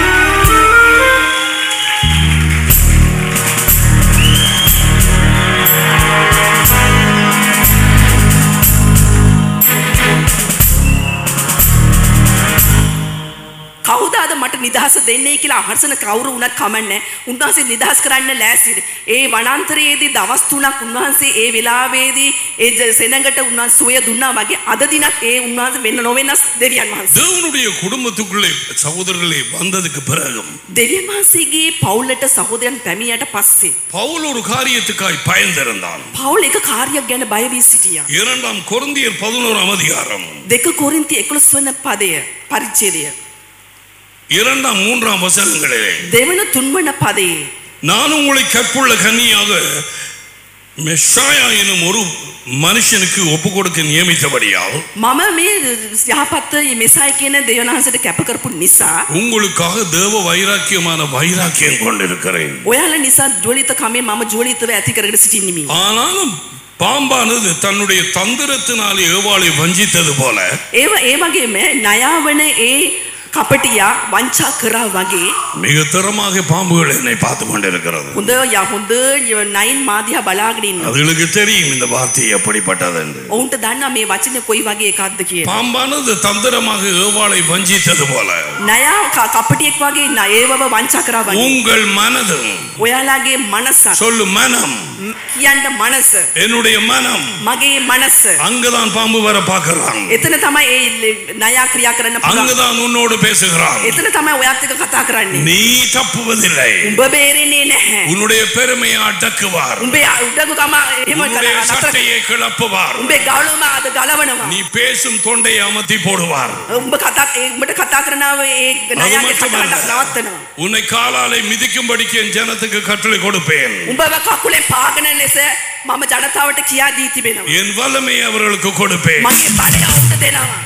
කවුදාද මට නිදහස දෙන්නේ කියලා අහර්සන කවුරු වුණත් කමන්නේ උන්වහන්සේ නිදහස් කරන්න ලෑස්තිද ඒ වනාන්තරයේදී දවස් තුනක් උන්වහන්සේ ඒ වෙලාවේදී ඒ ජ- සෙනඟට උන්වහන්සේ සුවය දුන්නා වගේ අද දිනත් ඒ උන්වහන්සේ වෙන්න නොවෙනස් දෙවියන් වහන්සේ தேவனுடைய குடும்பத்துக்குள்ளே சகோதரர்களே வந்ததுக்கு பிறகும் දෙවියන් වහන්සේගේ පවුලට සහෝදරයන් පැමිණියට පස්සේ பவுல் ஒரு காரியத்துக்காய் பயந்திருந்தான் පවුල් එක කාර්යයක් ගැන බය වී සිටියා இரண்டாம் கொருந்தியர் பதினோராம் அதிகாரம் දෙක කොරින්ති 11 වන පදය පරිච්ඡේදය இரண்டாம் மூன்றாம் வசனங்களிலே දෙවන තුන්වන පදයේ நான் உங்களை கற்புள்ள கன்னியாக மெஷாயா எனும் ஒரு மனுஷனுக்கு ஒப்பு கொடுக்க நியமித்தபடியால் මම මේ යහපත් මෙසයි කියන දෙවනහන්සට කැප කරපු නිසා உங்களுக்காக தேவ வைராக்கியமான வைராக்கியம் கொண்டிருக்கிறேன் ඔයාල නිසා ජොලිත කමේ මම ජොලිතව ඇති කරගෙන සිටින්නෙමි. ஆனாலும் பாம்பானது தன்னுடைய தந்திரத்தினாலே ஏவாளை வஞ்சித்தது போல ඒව ඒ වගේම ණයාවන ඒ කපටියා වංචා කරා වගේ மிக திறமாக பாம்புகள் என்னை பார்த்து கொண்டிருக்கிறது හොඳ ය හොඳ නයින් මාධ්‍යා බලාගෙන ඉන්නවා. அதுகளுக்கு தெரியும் இந்த வார்த்தை எப்படிப்பட்டது என்று ඔවුන්ට දන්නා මේ වචනේ කොයි වගේ එකක්ද කියලා. பாம்பானது தந்திரமாக ஏவாளை வஞ்சித்தது போல ණයා ක- කපටියෙක් වගේ ණ- ඒවව වංචා කරා වගේ. உங்கள் மனதும் ඔයාලාගේ මනසත් சொல்லு மனம் ම්- කියන්න මනස என்னுடைய மனம் මගේ මනස அங்கதான் பாம்பு வர பார்க்கிறான் එතන තමයි ඒ ණයා ක්‍රියා කරන්න පුළුවන්. அங்குதான் உன்னோடு பேசுகிறான் එතන තමයි ඔයාත් එක්ක කතා කරන්නේ. நீ தப்புவதில்லை උඹ බේරෙන්නේ නැහැ. உன்னுடைய பெருமையை அடக்குவார் උඹේ උඩගුකම එහෙම உன்னுடைய කරා නතර சட்டையை கிளப்புவார் උඹේ ගවලුම අද ගලවනවා. நீ பேசும் தொண்டையை அமர்த்தி போடுவார் උඹ කතා ඒ උඹට කතා කරනව ඒ ණයාගේ மட்டுமல்ல. කතාවට නවත්තනවා. உன்னை காலாலை மிதிக்கும்படிக்கு என் ஜனத்துக்கு கட்டளை கொடுப்பேன் උඹව කකුලෙන් පාගන ලෙස මම ජනතාවට කියා දී තිබෙනවා. என் வல்லமையை அவர்களுக்கு கொடுப்பேன் මගේ බලය ඔවුන්ට දෙනවා.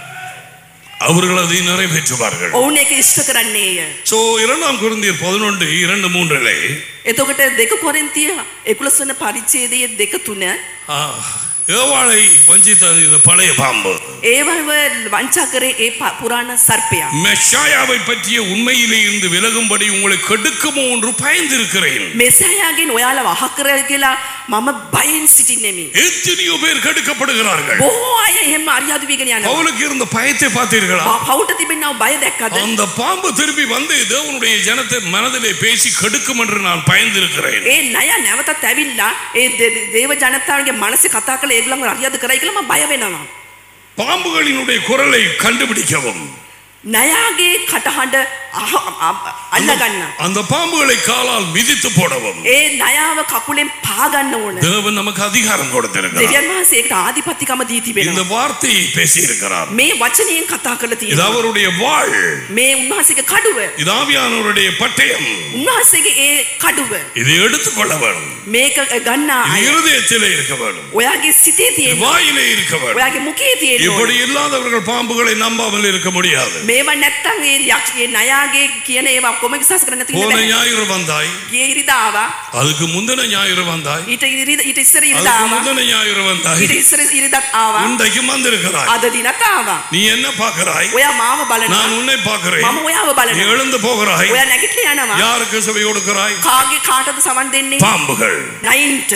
அவர்கள் அதை நிறைவேற்றுவார்கள் ඔවුන් ඒක ඉෂ්ට කරන්නේය. சோ இரண்டாம் குருந்தியர் பதினொன்று இரண்டு மூன்றிலே එතකොට දෙක කොරින්තිය 11 වන පරිච්ඡේදයේ දෙක තුන ஆ, ஏவாளை வஞ்சித்தது இந்த பழைய பாம்பு ඒවව වංචා කරේ ඒ ප- පුරාණ සර්පයා. மெஷாயாவை பற்றிய உண்மையிலே இருந்து விலகும்படி உங்களை கெடுக்குமோ என்று பயந்திருக்கிறேன் මෙසයාගෙන් ඔයාලා වහ කර කියලා මම බයෙන් සිටින්නෙමි. எத்தனையோ பேர் கெடுக்கப்படுகிறார்கள் බොහෝ අය එහෙම අරියාදු වීගෙන යනවා. பவுலுக்கு இருந்த பயத்தை பார்த்தீர்களா ප- පවුට තිබෙනව බය දැක්කද? அந்த பாம்பு திருப்பி வந்து தேவனுடைய ஜனத்தை மனதிலே பேசி கெடுக்கும் என்று நான் பயந்திருக்கிறேன் ඒ ණය නැවතත් ඇවිල්ලා ඒ දේ- දේව ජනතාවගේ මනසේ කතා කරලා ඒගොල්ලන්ව අරියාදු කරයි කියලා මම බය වෙනවා. பாம்புகளினுடைய குரலை கண்டுபிடிக்கவும் ණයාගේ කටහඬ අහ- අ- අල්ලගන්න. அந்த பாம்புகளை காலால் மிதித்து போடவும் ඒ ණයාව කකුලෙන් පාගන්න ඕන. தேவன் நமக்கு அதிகாரம் கொடுத்திருக்கிறார் දෙවියන් වහන්සේ ඒකට ආධිපත්‍යකම දී இந்த තිබෙනවා. வார்த்தையை பேசி இருக்கிறார் මේ වචනයෙන් කතා කරලා இது තියෙනවා. அவருடைய வாழ் මේ උන්වහන්සේගේ කඩුව. இது ஆவியானவருடைய பட்டயம் උන්වහන්සේගේ ඒ කඩුව. இதை எடுத்துக்கொள்ள வேணும் මේක ගන්නා இது අය. இருதயத்திலே இருக்க வேணும் ඔයාගේ සිතේ இது තියෙන. வாயிலே இருக்க வேணும் ඔයාගේ මුඛයේ තියෙන. இப்படி இல்லாதவர்கள் பாம்புகளை நம்பாமல் இருக்க முடியாது මේවා නැත්තම් ඒ යක්ෂ- ඒ ණයාගේ කියන ඒවා ඔක්කොම විශ්වාස කරන්න තියෙන போன බෑ. ஞாயிறு வந்தாய் ගිය ඉරිදා ආවා. அதுக்கு முந்தின ஞாயிறு வந்தாய் ඊට ඉරිදා ඊට ඉස්සර ඉරිදා அதுக்கு ආවා. முந்தின ஞாயிறு வந்தாய் ඊට ඉස්සර ඉරිදාත් ආවා. இன்றைக்கும் வந்திருக்கிறாய் අද දිනත් ආවා. நீ என்ன பார்க்கிறாய் ඔයා මාව බලනවා. நான் உன்னை பார்க்கிறேன் මම ඔයාව நீ බලනවා. எழுந்து போகிறாய் ඔයා නැගිටලා යනවා. யாருக்கு செவி கொடுக்கிறாய் කාගේ කාටද සමන් දෙන්නේ? பாம்புகள் නයින්ට.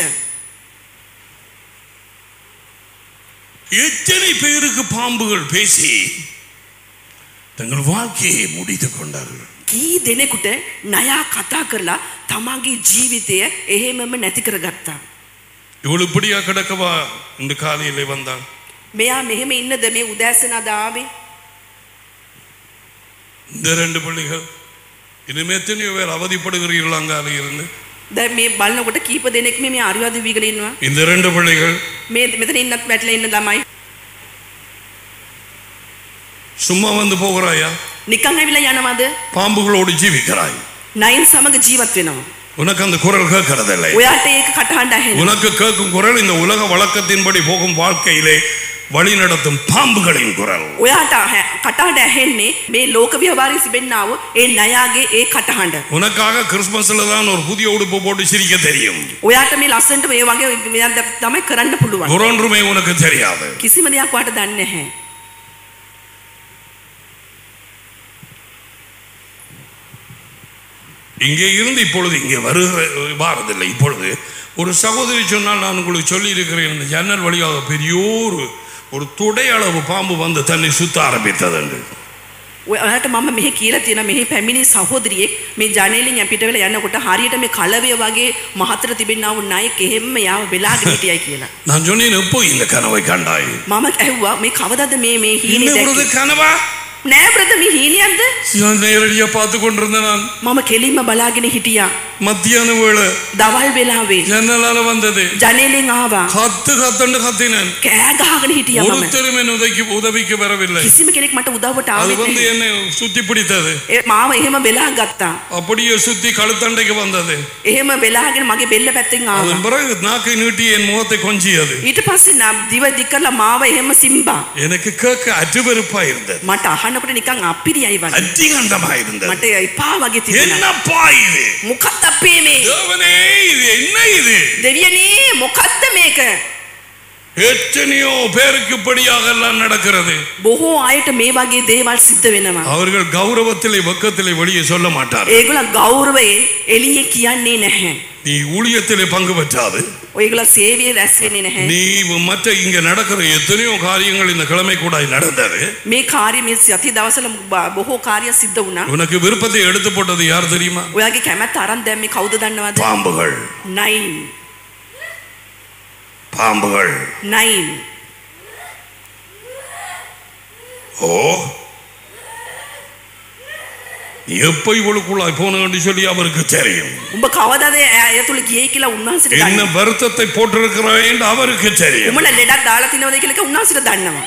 எத்தனை பேருக்கு பாம்புகள் பேசி தங்கள் வாழ்க்கையை முடித்துக் கொண்டார்கள் කී දෙනෙකුට ණයා කතා කරලා තමන්ගේ ජීවිතය එහෙමම නැති කරගත්තා. இவள் இப்படியா கிடக்கவா இந்த காலையிலே வந்தான் මෙයා මෙහෙම ඉන්නද මේ උදෑසන දාවේ? இந்த ரெண்டு பிள்ளைகள் இனிமே எத்தனையோ பேர் அவதிப்படுகிறீர்கள் அங்கால இருந்து දැන් මේ බලනකොට කීප දෙනෙක් මේ අරිවාද වීගල ඉන්නවා. இந்த ரெண்டு பிள்ளைகள் මේ මෙතන ඉන්නත් වැටලා ඉන්න ළමයි. சும்மா வந்து போகிறாயா නිකන් ඇවිල්ලා යනවද? பாம்புகளோடு ஜீவிக்கிறாய் නයින් සමග ජීවත් වෙනවා. உனக்கு அந்த குரல் கேட்கறதில்லை ඔයාට ඒක කටහඬ ඇහෙනවා. உனக்கு கேட்கும் குரல் இந்த உலக வழக்கத்தின்படி போகும் வாழ்க்கையிலே வழி நடத்தும் பாம்புகளின் குரல் ඔයාට ඇහැ- කටහඬ ඇහෙන්නේ මේ ලෝක ව්‍යවහාරයේ තිබෙන්නාව ඒ ණයාගේ ඒ කටහඬ. உனக்காக கிறிஸ்மஸ்ல தான் ஒரு புதிய உடுப்பு போட்டு சிரிக்க தெரியும் ඔයාට මේ ලස්සනට මේ වගේ මෙයක් තමයි කරන්න පුළුවන්. ஒன்றொன்றுமே உனக்கு தெரியாது කිසිම දෙයක් ඔයාට දන්නේ නැහැ. இங்கே இருந்து இப்பொழுது இங்கே வருகிற வாரதில்லை இப்பொழுது ஒரு சகோதரி சொன்னால் நான் உங்களுக்கு சொல்லி இருக்கிறேன் இந்த ஜன்னல் வழியாக பெரியோரு ஒரு தொடை அளவு பாம்பு வந்து தன்னை சுத்த ஆரம்பித்தது என்று ඔයාට මම මෙහි කියලා තියෙන මෙහි පැමිණි සහෝදරියෙක් මේ ජනේලෙන් අපිට වෙලා යනකොට හරියට මේ කලවය වගේ මහතර තිබෙනා වූ ණයෙක් එහෙම්ම යාව වෙලාගෙන හිටියයි කියලා. நான் சொன்னேன் எப்போ இந்த கனவை கண்டாய் මම ඇහුවා මේ කවදද මේ මේ හීනේ இன்னும் දැක්කේ? கனவா නෑ බ්‍රද මේ හීනියක්ද? நான் நேரடியா பார்த்து கொண்டிருந்தேன் நான் මම කෙලින්ම බලාගෙන හිටියා. மத்தியான வேளை දවල් වෙලාවේ ஜன்னலால வந்தது ජනේලෙන් ආවා. கத்து கத்துண்டு கத்தினேன் කෑ ගහගෙන හිටියා මම. ஒருத்தரும் என் உதவிக்கு உதவிக்கு வரவில்லை කිසිම කෙනෙක් මට උදව්වට அது ආවේ வந்து නැහැ. என்னை சுத்தி பிடித்தது ඒ මාව එහෙම වෙලා ගත්තා. அப்படியே சுத்தி கழுத்தண்டைக்கு வந்தது එහෙම වෙලාගෙන මගේ බෙල්ල පැත්තෙන් ආවා. அதன் பிறகு நாக்கை நீட்டி என் முகத்தை கொஞ்சியது ඊට පස්සේ නම් දිව දික් කරලා මාව එහෙම සිම්බා. எனக்கு கேட்க அற்றுவெறுப்பா இருந்தது මට අහනකොට නිකන් අපිරියයි වගේ. அத்திகண்டமா இருந்தது මට එපා වගේ තිබුණා. என்னப்பா இது මොකක්ද අපේ මේ? தேவனே இது என்ன இது දෙවියනේ මොකක්ද මේක? எத்தனையோ பேருக்கு இப்படியாக எல்லாம் நடக்கிறது බොහෝ අයට මේ වගේ දේවල් සිද්ධ වෙනවා. அவர்கள் கௌரவத்திலே வெக்கத்திலே வெளியே சொல்ல மாட்டார் ඒගොල්ල ගෞරවයෙන් එළියේ කියන්නේ නැහැ. நீ ஊழியத்திலே பங்கு பெற்றாது ඔයගොල්ල සේවයේ රැස් වෙන්නේ නැහැ. நீ மற்ற இங்க நடக்கிற எத்தனையோ காரியங்கள் இந்த கிழமை கூட நடந்தது මේ කාර්ය මේ සති දවසල බ- බොහෝ කාර්ය සිද්ධ වුණා. உனக்கு விருப்பத்தை எடுத்து போட்டது யார் தெரியுமா ඔයාගේ කැමැත්ත අරන් දැම්මේ කවුද දන්නවද? பாம்புகள் නයින්. பாம்புகள் නයින්. ஓ நீ எப்ப இவளுக்குள்ளாய் போன என்று சொல்லி அவருக்கு தெரியும் උඹ කවදාද ඇය තුල ගියේ කියලා උන්වහන්සේට என்ன දන්නවා. வருத்தத்தை போட்டிருக்கிறாய் என்று அவருக்கு தெரியும் උඹන ලෙඩක් දාලා තිනවද කියලා එක උන්වහන්සේට දන්නවා.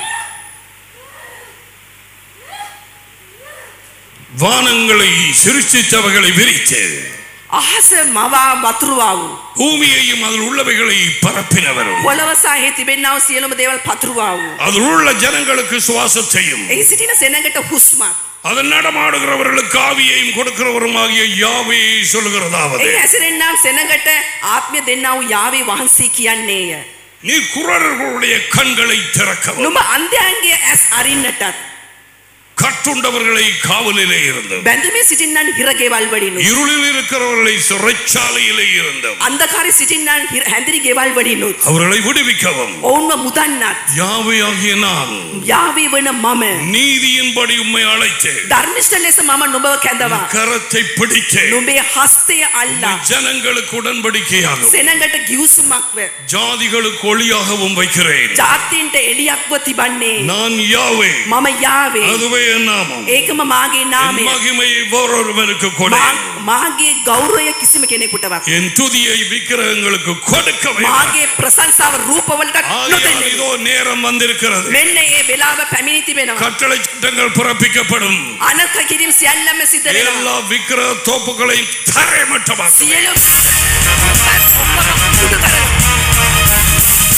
வானங்களை சிருஷ்டித்தவர்களை விரித்து අහස මවා වතුරුවා වූ பூமியையும் அதில் உள்ளவைகளை பரப்பினவரும் පොළව සාහේ තිබෙන්නා වූ සියලුම දේවල් පතුරුවා වූ. அதில் உள்ள ஜனங்களுக்கு சுவாசம் செய்யும் එහි සිටින සෙනඟට හුස්මක්. அதன் நடமாடுகிறவர்களுக்கு ஆவியையும் கொடுக்கிறவரும் ஆகிய யாவே சொல்லுகிறதாவது ඒ ඇසිරෙන්නම් සෙනඟට ආත්මය දෙන්නා වූ යාවේ වහන්සේ කියන්නේය. நீ குரர்களுடைய கண்களை திறக்கவும் නුඹ අන්ධයන්ගේ ඇස් අරින්නටත් கட்டுண்டவர்களை காவலிலே இருந்தும் බැඳමේ සිටින්නන් හිරගෙවල් වඩිනු. இருளில் இருக்கிறவர்களை சிறைச்சாலையிலே இருந்தும் අන්දකාරි සිටින්නන් හිර- හැඳිරි ගෙවල් වඩිනුත්. அவர்களை விடுவிக்கவும் ඔවුන්ව මුදන්නත්. யாவே ஆகிய நான் යාවේ වන මම. நீதியின்படி உம்மை அழைத்து ධර්මිෂ්ට ලෙස මම නොබව කැඳවා. கரத்தை பிடித்து නොබේ හස්තය අල්ලා. ஜனங்களுக்கு உடன்படிக்கையாகும் සෙනඟට ගියවසුමක්ව. ஜாதிகளுக்கு ஒளியாகவும் வைக்கிறேன் ජාතීන්ට එලියක්ව තිබන්නේ. நான் யாவே මම යාවේ. அதுவே என் நாமம் ඒකම මාගේ என் නාමය. மகிமையை வேறொருவனுக்கு கொடு මා- මාගේ ගෞරවය කිසිම කෙනෙකුටවත්. என் துதியை விக்கிரகங்களுக்கு கொடுக்கவே මාගේ ප්‍රසංසාව රූපවලට ஆகையால் නොදෙන්නේ. இதோ நேரம் வந்திருக்கிறது මෙන්න ඒ වෙලාව පැමිණි තිබෙනවා. கட்டளை சட்டங்கள் பிறப்பிக்கப்படும் අනක කිරීම සියල්ලම සිද්ධ වෙනවා. எல்லா விக்கிரக தோப்புகளையும் தரைமட்டமாக்கும் සියලු ඔක්කොම සුදු කරනවා.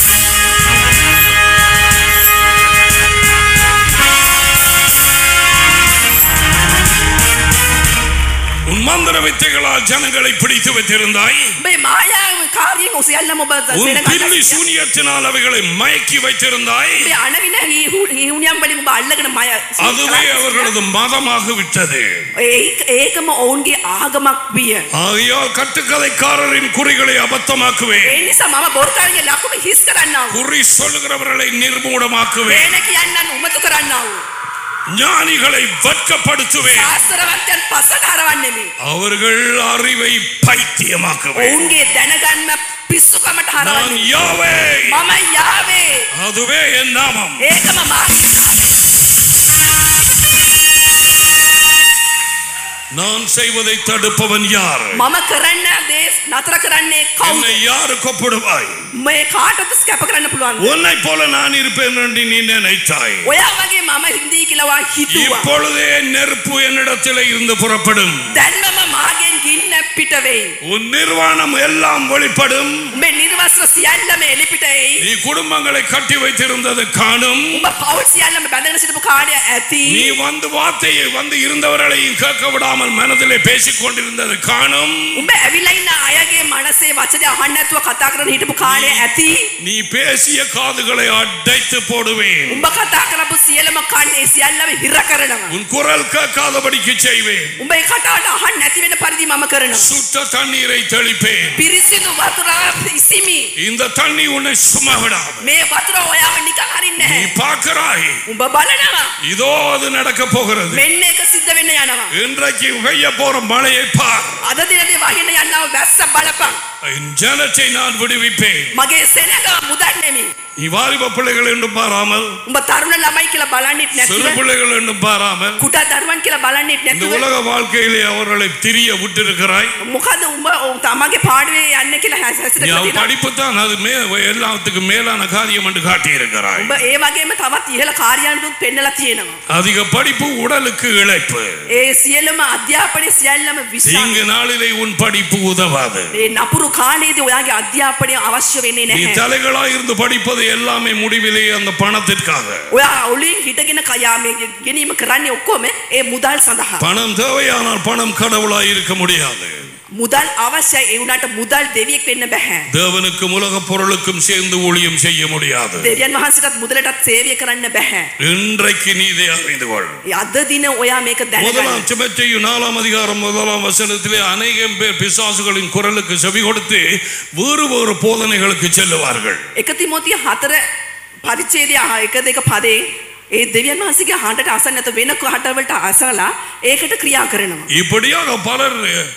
உன் மந்திர வித்தைகளால் ஜனங்களை பிடித்து வைத்திருந்தாய் ඔබේ මායාව කාර්යයෙන් ඔසියල්ලම ඔබ உன் සෙනග பில்லி ගන්නවා. சூனியத்தினால் அவைகளை மயக்கி வைத்திருந்தாய் ඔබේ අනවින හිවුනියම් වලින් ඔබ අල්ලගෙන මය அதுவே அவர்களது மதமாக விட்டது ඒක- ඒකම ඔවුන්ගේ ආගමක් විය. ஆகையால் கட்டுக்கதைக்காரரின் குறிகளை அபத்தமாக்குவேன் ඒ නිසා මම බොරුකාරගේ ලකුම හිස් කරන්නා වූ. குறி சொல்லுகிறவர்களை நிர்மூலமாக்குவேன் වේන කියන්නන් උමතු කරන්නා වූ. ஞானிகளை வெட்கப்படுத்துவேன் ශාස්ත්‍රවත්යන් පසට හරවන්නෙමි. அவர்கள் அறிவை பைத்தியமாக்குவேன் ඔවුන්ගේ දැනගන්න පිස්සුකමට நான் හරවන්නේ. யாவே මම යාවේ. அதுவே என் நாமம் ඒකම මාගේ නාමය. நான் செய்வதை தடுப்பவன் யார் මම කරන්න දේ නතර කරන්නේ කවුද என்னை யாரு கொப்பிடுவாய் මේ කාටද ස්කැප කරන්න පුළුවන් உன்னை போல நான் இருப்பேன் என்று நீ நினைத்தாய் ඔයා වගේ මම හින්දී කියලවා හිතුවා இப்பொழுதே நெருப்பு என்னிடத்தில் இருந்து புறப்படும் දැන්මම මාගෙන් ගින්න පිට වෙයි உன் நிர்வாணம் எல்லாம் வெளிப்படும் උඹේ නිර්වස්ත්‍ර සියල්ලම එලිපිට එයි நீ குடும்பங்களை கட்டி வைத்திருந்தது காணும் උඹ පවුල් සියල්ලම බැඳගෙන සිටපු කාර්ය ඇති நீ வந்து வார்த்தையை வந்து இருந்தவர்களையும் கேட்க விடாமல் மனதிலே பேசிக் கொண்டிருந்தது காணும் උඹ ඇවිල්ලා ඉන්න අයගේ මනසේ වචනේ අහන්න නැතුව කතා කරන හිටපු කාලය ඇති நீ பேசிய காதுகளை அடைத்து போடுவேன் උඹ කතා කරපු සියලම කන් ඒ සියල්ලම හිර කරනවා உன் குரல் கேட்காதபடிக்கு செய்வேன் උඹ ඒ කතාවට අහන්න නැති වෙන පරිදි මම කරනවා சுத்த தண்ணீரை தெளிப்பேன் පිරිසිදු වතුර ඉසිමි இந்த தண்ணி உன்னை சும்மா விடாது මේ වතුර ඔයාව නිකන් හරින්නේ நீ නැහැ பார்க்கிறாய் උඹ බලනවා இதோ அது நடக்க போகிறது මෙන්න එක සිද්ධ වෙන්න යනවා இன்றைக்கு பெய்ய போற மழையை பார் අද දිනදී වහින්න යනවා වැස්ස බලපන් என் ஜனத்தை நான் விடுவிப்பேன் මගේ සෙනග මුදන්නෙමි நீ வாலிப பிள்ளைகள் என்றும் பாராமல் උඹ තරුණ ළමයි කියලා බලන්නෙත් சிறு නැතිව பிள்ளைகள் என்றும் பாராமல் කුඩා දරුවන් කියලා බලන්නෙත් இந்த නැතුව உலக வாழ்க்கையிலே அவர்களை திரிய விட்டிருக்கிறாய் මොකද උඹ ඔව් තමගේ පාඩුවේ යන්න කියලා நீ හැසිරෙලා அவ තියෙනවා படிப்பு தான் அது மே எல்லாத்துக்கும் மேலான காரியம் என்று காட்டியிருக்கிறாய் උඹ ඒ වගේම තවත් ඉහළ කාර්යානුත් පෙන්නලා තියෙනවා அதிக படிப்பு உடலுக்கு இழைப்பு ඒ සියලුම අධ්‍යාපනය සියල්ලම විශ්වාස தீங்கு நாளிலே உன் படிப்பு உதவாது ඒ නපුරු කාලයේදී ඔයාගේ අධ්‍යාපනය අවශ්‍ය වෙන්නේ நீ නැහැ தலைகளாய் இருந்து படிப்பது எல்லாமே முடிவிலே அந்த பணத்திற்காக ඔයා ඔලින් හිටගෙන කයාමේ ගැනීම කරන්නේ ඔක්කොම ඒ මුදල් සඳහා பணம் தேவையானால் பணம் கடவுளாய் இருக்க முடியாது මුදල් අවශ්‍යයි ඒ වුණාට මුදල් දෙවියෙක් වෙන්න බෑ தேவனுக்கும் உலக பொருளுக்கும் சேர்ந்து ஊழியம் செய்ய முடியாது දෙවියන් වහන්සේටත් මුදලටත් සේවය කරන්න බෑ இன்றைக்கு நீ இதை அறிந்து கொள் ඒ අද දින ඔයා මේක முதலாம் දැනගන්න திமத்தேயு நாலாம் அதிகாரம் முதலாம் வசனத்திலே அநேகம் பேர் பிசாசுகளின் குரலுக்கு செவி கொடுத்து வேறு வேறு போதனைகளுக்கு செல்லுவார்கள் එක තිමෝතිය හතර පරිච්ඡේදය එක දෙක පදේ ඒ දෙවියන් වහන්සේගේ හඬට අසන්න නැත වෙන කහටවලට අසලා ඒකට ක්‍රියා කරනවා இப்படியாக பலர்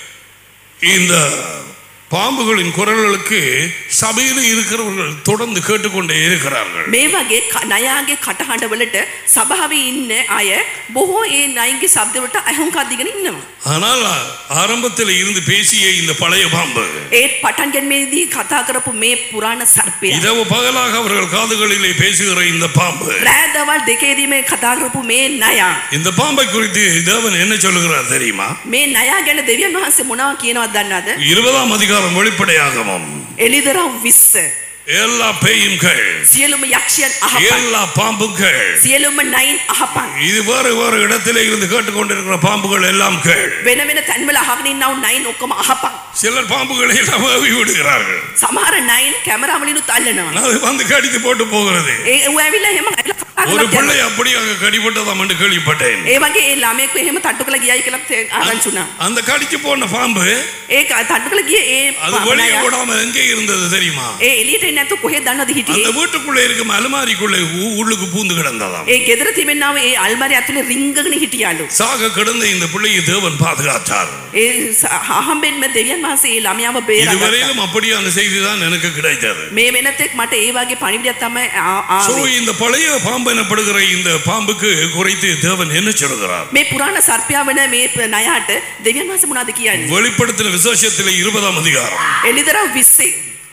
இந்த பாம்புகளின் குரல்களுக்கு சபையில் இருக்கிறவர்கள் தொடர்ந்து கேட்டுக்கொண்டே இருக்கிறார்கள் මේ වගේ ක- නයාගේ කටහඬවලට සභාවේ ඉන්න අය බොහෝ ඒ නයින්ගේ ශබ්දවලට අහුම්කම් දීගෙන ඉන්නවා. ஆனால் ஆரம்பத்தில் இருந்து பேசிய இந்த பழைய பாம்பு ඒත් පටන් ගැනීමේදී කතා කරපු මේ පුරාණ සර්පයා இரவு பகலாக அவர்கள் காதுகளிலே பேசுகிற இந்த பாம்பு රෑ දවල් දෙකේදී මේ කතා කරපු මේ නයා இந்த பாம்பை குறித்து தேவன் என்ன சொல்லுகிறார் தெரியுமா මේ නයා ගැන දෙවියන් වහන්සේ මොනවා කියනවද දන්නවද? இருபதாம் அதிகாரம் வெளிப்படையாகவும் එලිදරව් 20 எல்லா பேயுங்கள் සියලුම යක්ෂයන් අහපන්. எல்லா பாம்புகள் සියලුම නයින් අහපන්. இது வேறு வேறு இடத்திலே இருந்து கேட்டுக்கொண்டிருக்கிற பாம்புகள் எல்லாம் கேள் වෙන වෙන තැන්වල අහගෙන ඉන්නව නයින් ඔක්කොම අහපන්. சிலர் பாம்புகளை எல்லாம் ஏவி விடுகிறார்கள் සමහර නයින් කැමරා වලිනුත් අල්ලනවා. அது வந்து கடித்து போட்டு போகிறது ඒ ඌ ඇවිල්ලා එහෙම ඇවිල්ලා කතා ஒரு කරලා பிள்ளை அப்படியாக கடிபட்டதாம் என்று கேள்விப்பட்டேன் ඒ වගේ ඒ ළමයෙක්ව එහෙම තට්ටු කරලා ගියයි කියලා තේ- ආරංචි වුණා. அந்த கடிச்சு போன பாம்பு ඒක තට්ටු කරලා ගියේ ඒ அது ප- வெளியே නයා. விடாம எங்கே இருந்தது தெரியுமா ඒ එළියට එන්නේ නැතුව කොහෙද දන්නවද அந்த හිටියේ? வீட்டுக்குள்ளே இருக்கும் அலுமாரிக்குள்ளே ஊ- உள்ளுக்கு பூந்து கிடந்ததாம் ඒ ගෙදර තිබෙනව ඒ අල්මාරිය ඇතුලේ රිංගගෙන හිටියලු. சாக கிடந்த இந்த பிள்ளையை தேவன் பாதுகாத்தார் ඒ අහම්බෙන්ම දෙවියන් වහන්සේ ඒ ළමයාව බේරගත්තා. இதுவரையிலும் அப்படியான செய்தி தான் எனக்கு கிடைத்தது මේ වෙනතෙක් මට ඒ වගේ පණිවිඩයක් තමයි ආ- சோ ආවේ. இந்த பழைய பாம்பு எனப்படுகிற இந்த பாம்புக்கு குறைத்து தேவன் என்ன சொல்கிறார் මේ පුරාණ සර්පයා වන මේ නයාට දෙවියන් වහන්සේ මොනවද කියන්නේ? வெளிப்படுத்தின விசேஷத்திலே இருபதாம் அதிகாரம் එලිදරව් 20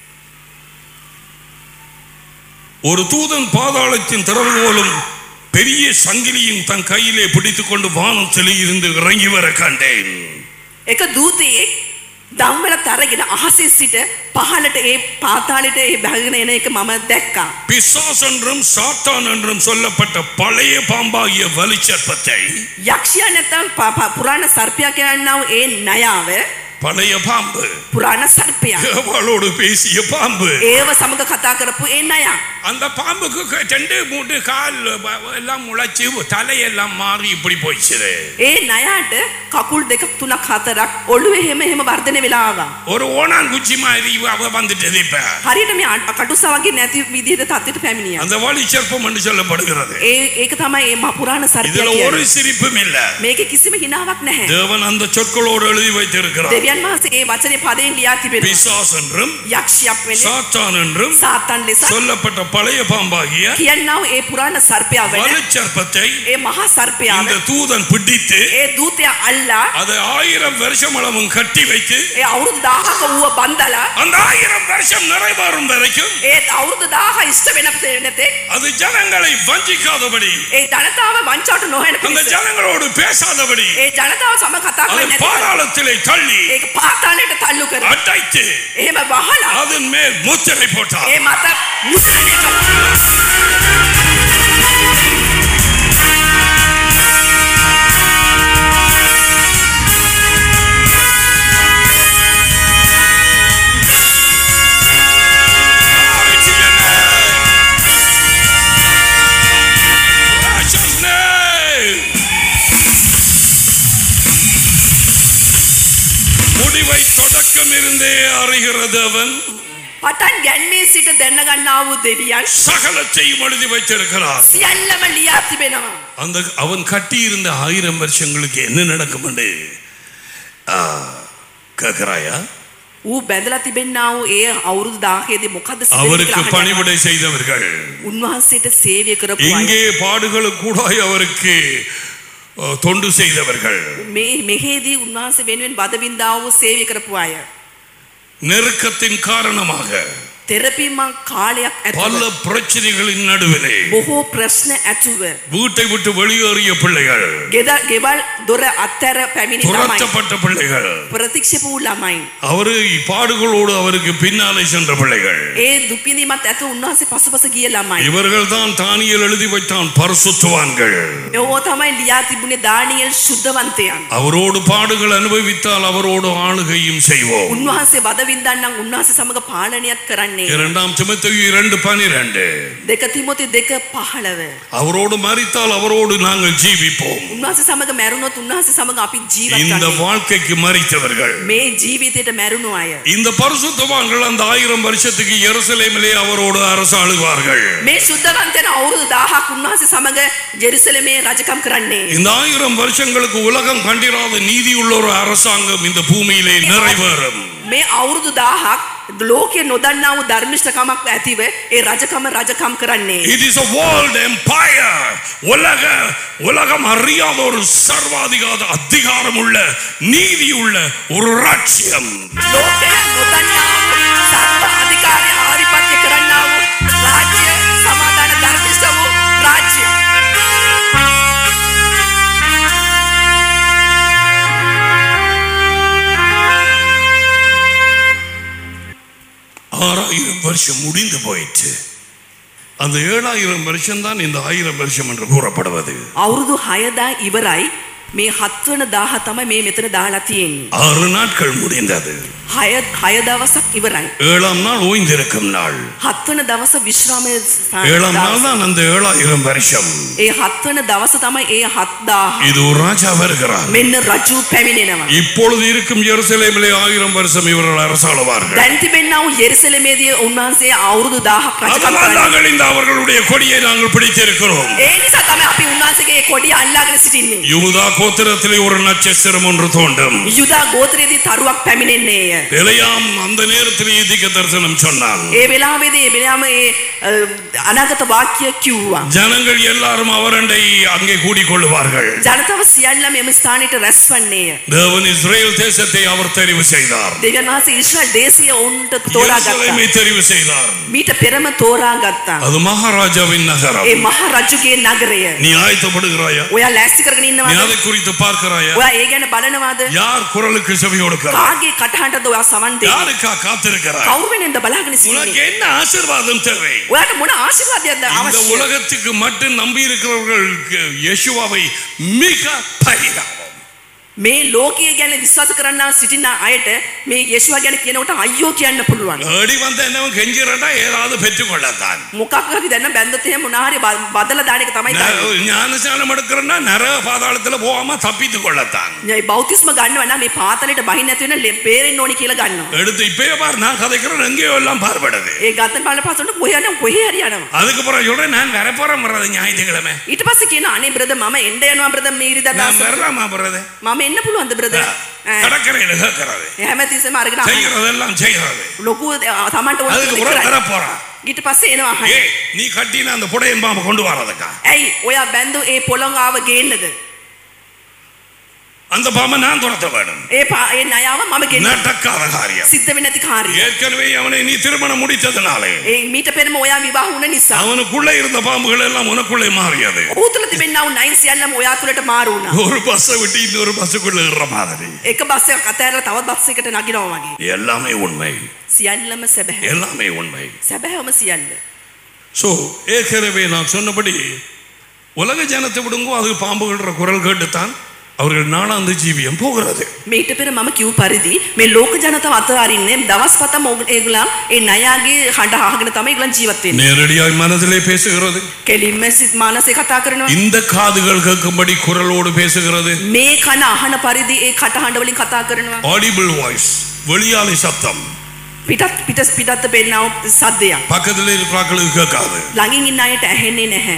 ஒரு தூதன் பாதாளத்தின் திறவுகோலும் பெரிய சங்கிலியும் தன் கையிலே பிடித்துக்கொண்டு வானத்திலே இருந்து இறங்கி வர கண்டேன் එක දූතයෙක් දම්වල තරගෙන අහසේ සිට පහලට ඒ පාතාලයට ඒ බැගෙන එන එක මම දැක්කා. பிசாஸ் என்றும் சாத்தான் என்றும் சொல்லப்பட்ட பழைய பாம்பாகிய வலிச்சற்பத்தை යක්ෂයා නැත්තම් ප- ප- පුරාණ සර්පයා කියන්නව ඒ නයාව பழைய பாம்பு පුරාණ සර්පයා. அவளோடு பேசிய பாம்பு ඒව සමග කතා කරපු ඒ නයා. அந்த பாம்புக்கு க- ரெண்டு மூணு கால் வ- எல்லாம் முளைச்சு தலையெல்லாம் மாறி இப்படி போயிடுச்சு ඒ නයාට කකුල් දෙකක් තුනක් හතරක් ඔළුවේ එහෙම එහෙම වර්ධනය වෙලා ආවා. ஒரு ஓனாங்குச்சி மாதிரி அவ வந்துட்டது இப்ப හරියට මේ අ- කටුසා වගේ නැති විදිහට තත්ත්වයට පැමිණියා. அந்த வலி சர்ப்பம் என்று சொல்லப்படுகிறது ඒ ඒක තමයි ඒ මහ පුරාණ සර්පයා இதுல ஒரு කියන්නේ. சிரிப்பும் இல்ல මේකේ කිසිම හිනාවක් නැහැ. தேவன் அந்த சொற்களோடு எழுதி வைத்திருக்கிறார் දෙවියන් දෙවියන් වහන්සේ ඒ වචනේ පදයෙන් ලියා තිබෙනවා. பிசாஸ் என்றும் යක්ෂයක් වෙන්නේ சாத்தான் என்றும் සාතන් ලෙස சொல்லப்பட்ட பழைய பாம்பாகிய කියන්නව ඒ පුරාණ සර්පයා වෙන வலுச்சர்ப்பத்தை ඒ මහා සර්පයාව இந்த தூதன் பிடித்து ඒ දූතයා අල්ලා அதை ஆயிரம் வருஷம் அளவும் கட்டி வைத்து ඒ අවුරුදු 1000ක ඌව බන්දලා அந்த ஆயிரம் வருஷம் நிறைவேறும் வரைக்கும் ඒ අවුරුදු 1000 ඉෂ්ට වෙන තෙතේ அது ஜனங்களை வஞ்சிக்காதபடி ඒ ජනතාව වංචාවට නොහෙන அந்த පිණිස ஜனங்களோடு பேசாதபடி ඒ ජනතාව සම කතා அதை කරන්නේ නැති பாதாளத்திலே தள்ளி ඒක පාතාලයට තල්ලු කර அடைத்து එහෙම වහලා அதன் மேல் முத்திரை போட்டார் ඒ මත මුස්ලිම් එක Glory to your name. Precious name. முடிவை தொடக்கம் இருந்தே அறிகிறது அவன் පටන් ගැන්මේ සිට දැනගන්නා වූ දෙවියන් சகலத்தையும் எழுதி வைத்திருக்கிறார் සියල්ලම ලියා තිබෙනවා அந்த அவன் கட்டி இருந்த ஆயிரம் வருஷங்களுக்கு என்ன நடக்கும் கேக்குறாயா ඌ බැඳලා තිබෙන්නා වූ ඒ අවුරුදු 1000ේදී මොකද්ද සිදු වෙන්නේ அவருக்கு කියලා අහනවා. பணிவிடை செய்தவர்கள் උන්වහන්සේට සේවය කරපු අය. இங்கே பாடுகளுக்கு கூடாய் அவருக்கு அஹ், தொண்டு செய்தவர்கள் මේ මෙහෙදී උන්වහන්සේ වෙනුවෙන් බදවින්දා වූ සේවය කරපු අය. நெருக்கத்தின் காரணமாக තෙරපීමක් කාලයක් பல ඇතුව பிரச்சனைகளின் நடுவிலே බොහෝ ප්‍රශ්න ඇතුව வீட்டை விட்டு வெளியேறிய பிள்ளைகள் ගෙද ගෙවල් දොර අත්තර පැමිණි ළමයි துரத்தப்பட்ட பிள்ளைகள் ප්‍රතික්ෂේප වූ ළමයි. அவரு பாடுகளோடு அவருக்கு பின்னாலே சென்ற பிள்ளைகள் ඒ දුක්විඳීමත් ඇතුව උන්වහන්සේ පසුපස ගිය ළමයි. இவர்கள் தான் தானியல் எழுதி வைத்தான் பரிசுத்தவான்கள் ඒවෝ තමයි ලියා තිබුණේ දානියල් ශුද්ධවන්තයන්. அவரோடு பாடுகள் அனுபவித்தால் அவரோடு ஆளுகையும் செய்வோம் උන්වහන්සේ වදවින්දන්නම් උන්වහන්සේ සමග පාලනයක් කරන්නේ. இரண்டாம் திமுத்தையும் இரண்டு பனிரெண்டு දෙක තිමොති දෙක පහළව. அவரோடு மறித்தால் அவரோடு நாங்கள் ஜீவிப்போம் උන්වහන්සේ සමග මැරුණොත් උන්වහන්සේ සමග අපි ජීවත් இந்த වන්නේ. வாழ்க்கைக்கு மறித்தவர்கள் මේ ජීවිතයට මැරුණු අය. இந்த பரிசுத்தவான்கள் அந்த ஆயிரம் வருஷத்துக்கு எருசலேமிலே அவரோடு அரசாளுவார்கள் මේ ශුද්ධවන්තයන අවුරුදු දහක් උන්වහන්සේ සමඟ ජෙරුසලමේ රජකම් කරන්නේ. இந்த ஆயிரம் வருஷங்களுக்கு உலகம் கண்டிராத நீதி உள்ள ஒரு அரசாங்கம் இந்த பூமியிலே நிறைவேறும் මේ අවුරුදු දාහක් ලෝකය නොදන්නා වූ ධර්මිෂ්ඨකමක් ඇතිව ඒ රජකම රජකම් කරන්නේ. It is a world empire. உலக உலகம் அறியாத ஒரு சர்வாதிகார அதிகாரம் உள்ள நீதி உள்ள ஒரு ராட்சியம் ලෝකය නොදන්නා වූ සර්ව අධිකාරය ආධිපත්‍ය කරන්නා වූ රාජ්‍ය සමාධාන ධර්මිෂ්ඨ වූ රාජ්‍ය. ஆறாயிரம் வருஷம் முடிந்து போயிற்று அந்த ஏழாயிரம் வருஷம் தான் இந்த ஆயிரம் வருஷம் என்று கூறப்படுவது අවුරුදු හයදා ඉවරයි මේ හත්වන දාහ තමයි මේ මෙතන දාලා තියෙන්නේ. ஆறு நாட்கள் முடிந்தது හය හය දවසක් ඉවරයි. ஏழாம் நாள் ஓய்ந்திருக்கும் நாள் හත්වන දවස විශ්‍රාමය ස්ථා- ஏழாம் දවස. நாள் தான் அந்த ஏழாயிரம் வருஷம் ඒ හත්වන දවස තමයි ඒ හත්දාහ. இது ஒரு ராஜா வருகிறார் මෙන්න රජු පැමිණෙනවා. இப்பொழுது இருக்கும் எருசலேமிலே ஆயிரம் வருஷம் இவர்கள் அரசாளுவார்கள் දැන් තිබෙන්නා වූ යෙරුසලමේදී උන්වහන්සේ අවුරුදු 1000ක් රජකම් அதனால் කරනවා. நாங்கள் இந்த அவர்களுடைய கொடியை நாங்கள் பிடித்திருக்கிறோம் ඒ නිසා තමයි අපි උන්වහන්සේගේ කොඩිය අල්ලාගෙන සිටින්නේ. யூதா கோத்திரத்திலே ஒரு நட்சத்திரம் ஒன்று தோண்டும் යුදා ගෝත්‍රයේදී තරුවක් පැමිණෙන්නේය. எலியாம் அந்த நேரத்திலேயே தீர்க்க தரிசனம் சொன்னான் ඒ වෙලාවේදී ඒ වෙලාවම ඒ අ, අනාගත වාක්‍ය කිව්වා. ஜனங்கள் எல்லாரும் அவரண்டை அங்கே கூடிக்கொள்ளுவார்கள் ජනතාව සියල්ලම එම ස්ථානයට රැස් වන්නේය. தேவன் இஸ்ரேல் தேசத்தை அவர் தெரிவு செய்தார் දෙවියන් වහන්සේ ඊශ්‍රායල් දේශය ඔවුන්ට තෝරාගත්තා. எருசலேமை தெரிவு செய்தார் මීට පෙරම තෝරාගත්තා. அது மகாராஜாவின் நகரம் ඒ මහ රජුගේ නගරය. நீ ஆயத்தப்படுகிறாயா ඔයා ලෑස්ති කරගෙන நீ ඉන්නවද? அதை குறித்து பார்க்கிறாயா ඔයා ඒ ගැන බලනවාද? யார் குரலுக்கு செவி கொடுக்கிறார் කාගේ කටහඬද ඔයා සවන් දෙන්නේ? யாருக்கா காத்திருக்கிறார் කවුරු වෙනින්ද බලාගෙන உனக்கு සිටින්නේ? என்ன ஆசீர்வாதம் தேவை ඔයාට මොන ආශිර්වාදයක්ද இந்த අවශ්‍ය? உலகத்துக்கு மட்டும் நம்பி இருக்கிறவர்களுக்கு யேசுவாவை மிக பரிதாபம் මේ ලෝකයේ ගැන විශ්වාස කරන්නා සිටින අයට මේ යේසුවා ගැන කියනකොට අයියෝ කියන්න පුළුවන්. ஏடி வந்த என்னவன் கெஞ்சிரண்டா ஏதாவது பெற்றுக்கொள்ளத்தான் මොකක් හරි දැන්න බැන්දොත් එහෙම මොනවා හරි බ- බදලා දාන එක තමයි දන්නේ. ந- ஞானஸ்நானம் எடுக்கிறன்னா நரக பாதாளத்துல போகாம தப்பித்து கொள்ளத்தான் මේ බෞතිස්ම ගන්නවා නම් මේ පාතලයට බහින්න නැති වෙන ලෙ- බේරෙන්න ඕනි කියලා ගන්නවා. எடுத்து இப்பயே பாரு நான் கதைக்கிறேன் எங்கேயோ எல்லாம் பார்படுது ඒ ගත්තන් බලන පස්සට කොහේ යනවා කොහේ හරி යනවා. அதுக்கப்புறம் சொல்றேன் நான் வரப்போறேன் வர்றது ஞாயிற்றுக்கிழமை ඊට පස්සේ කියනවා අනේ බ්‍රදර් මම එන්න යනවා බ්‍රදර් මේ ඉරිදා நான் දවසේ. வரலாமா வர்றது මම එන්න පුළුවන්ද බ්‍රදර් கடற்கரையில கேட்கறது හැමතිස්සෙම අරගෙන අහන්න. செய்யறதெல்லாம் செய்யறது ලොකු අ, තමන්ට ඕන அதுக்கு දේ புறம் කරන්න. தர போறான் ඊට පස්සේ එනවා අහන්න. ஏய் நீ கட்டின அந்த புடையன் பாம்பை கொண்டு வர்றதுக்கா ඇයි ඔයා බැන්දු ඒ පොළොංගාව ගේන්නද அந்த பாம்பை நான் துரத்த வேணும் ඒ පා ඒ නයාව මම ගෙන්න நடக்காத காரியம் සිද්ධ වෙන්නේ නැති කාර්යය ஏற்கனவே அவனை நீ திருமணம் முடித்ததுனாலே ඒ මීට පෙරම ඔයා විවාහ වුණ නිසා அவனுக்குள்ள இருந்த பாம்புகள் எல்லாம் உனக்குள்ளே மாறியது ඔහු තුළ තිබෙන්නා වූ නයින් සියල්ලම ඔයා තුළට මාරු වුණා ஒரு பஸ்ஸை விட்டு இன்னொரு பஸ்ஸுக்குள்ள ஏறுற மாதிரி එක බස් එකක් අතෑරලා තවත් බස් එකට නගිනවා වගේ எல்லாமே உண்மை සියල්ලම සැබෑ எல்லாமே உண்மை සැබෑවම සියල්ල ஸோ ஏற்கனவே நான் சொன்னபடி உலக ஜனத்தை விடுங்கோ அது பாம்புகள்ற குரல் கேட்டுத்தான் அவர்கள் நாளாந்து ஜீவியம் போகிறது මීට පෙර මම කිව් පරිදි මේ ලෝක ජනතාව අතරින්නේ දවස් පතම ඔවුන් ඒගොල්ලන් ඒ නයාගේ හඬ අහගෙන තමයි ඒගොල්ලන් ජීවත් වෙන්නේ நேரடியாய் மனதிலே பேசுகிறது කෙලින්ම සිත් මානසේ කතා කරනවා இந்த காதுகள் கேட்கும்படி குரலோடு பேசுகிறது මේ කන අහන පරිදි ඒ කටහඬ වලින් කතා කරනවා ஆடிபிள் வாய்ஸ் வெளியாலை சத்தம் පිටත් පිට පිටත් පෙන්නව සද්දයක් பக்கத்தில் இருக்கிறாக்களுக்கு கேட்காது ළඟින් ඉන්න අයට ඇහෙන්නේ නැහැ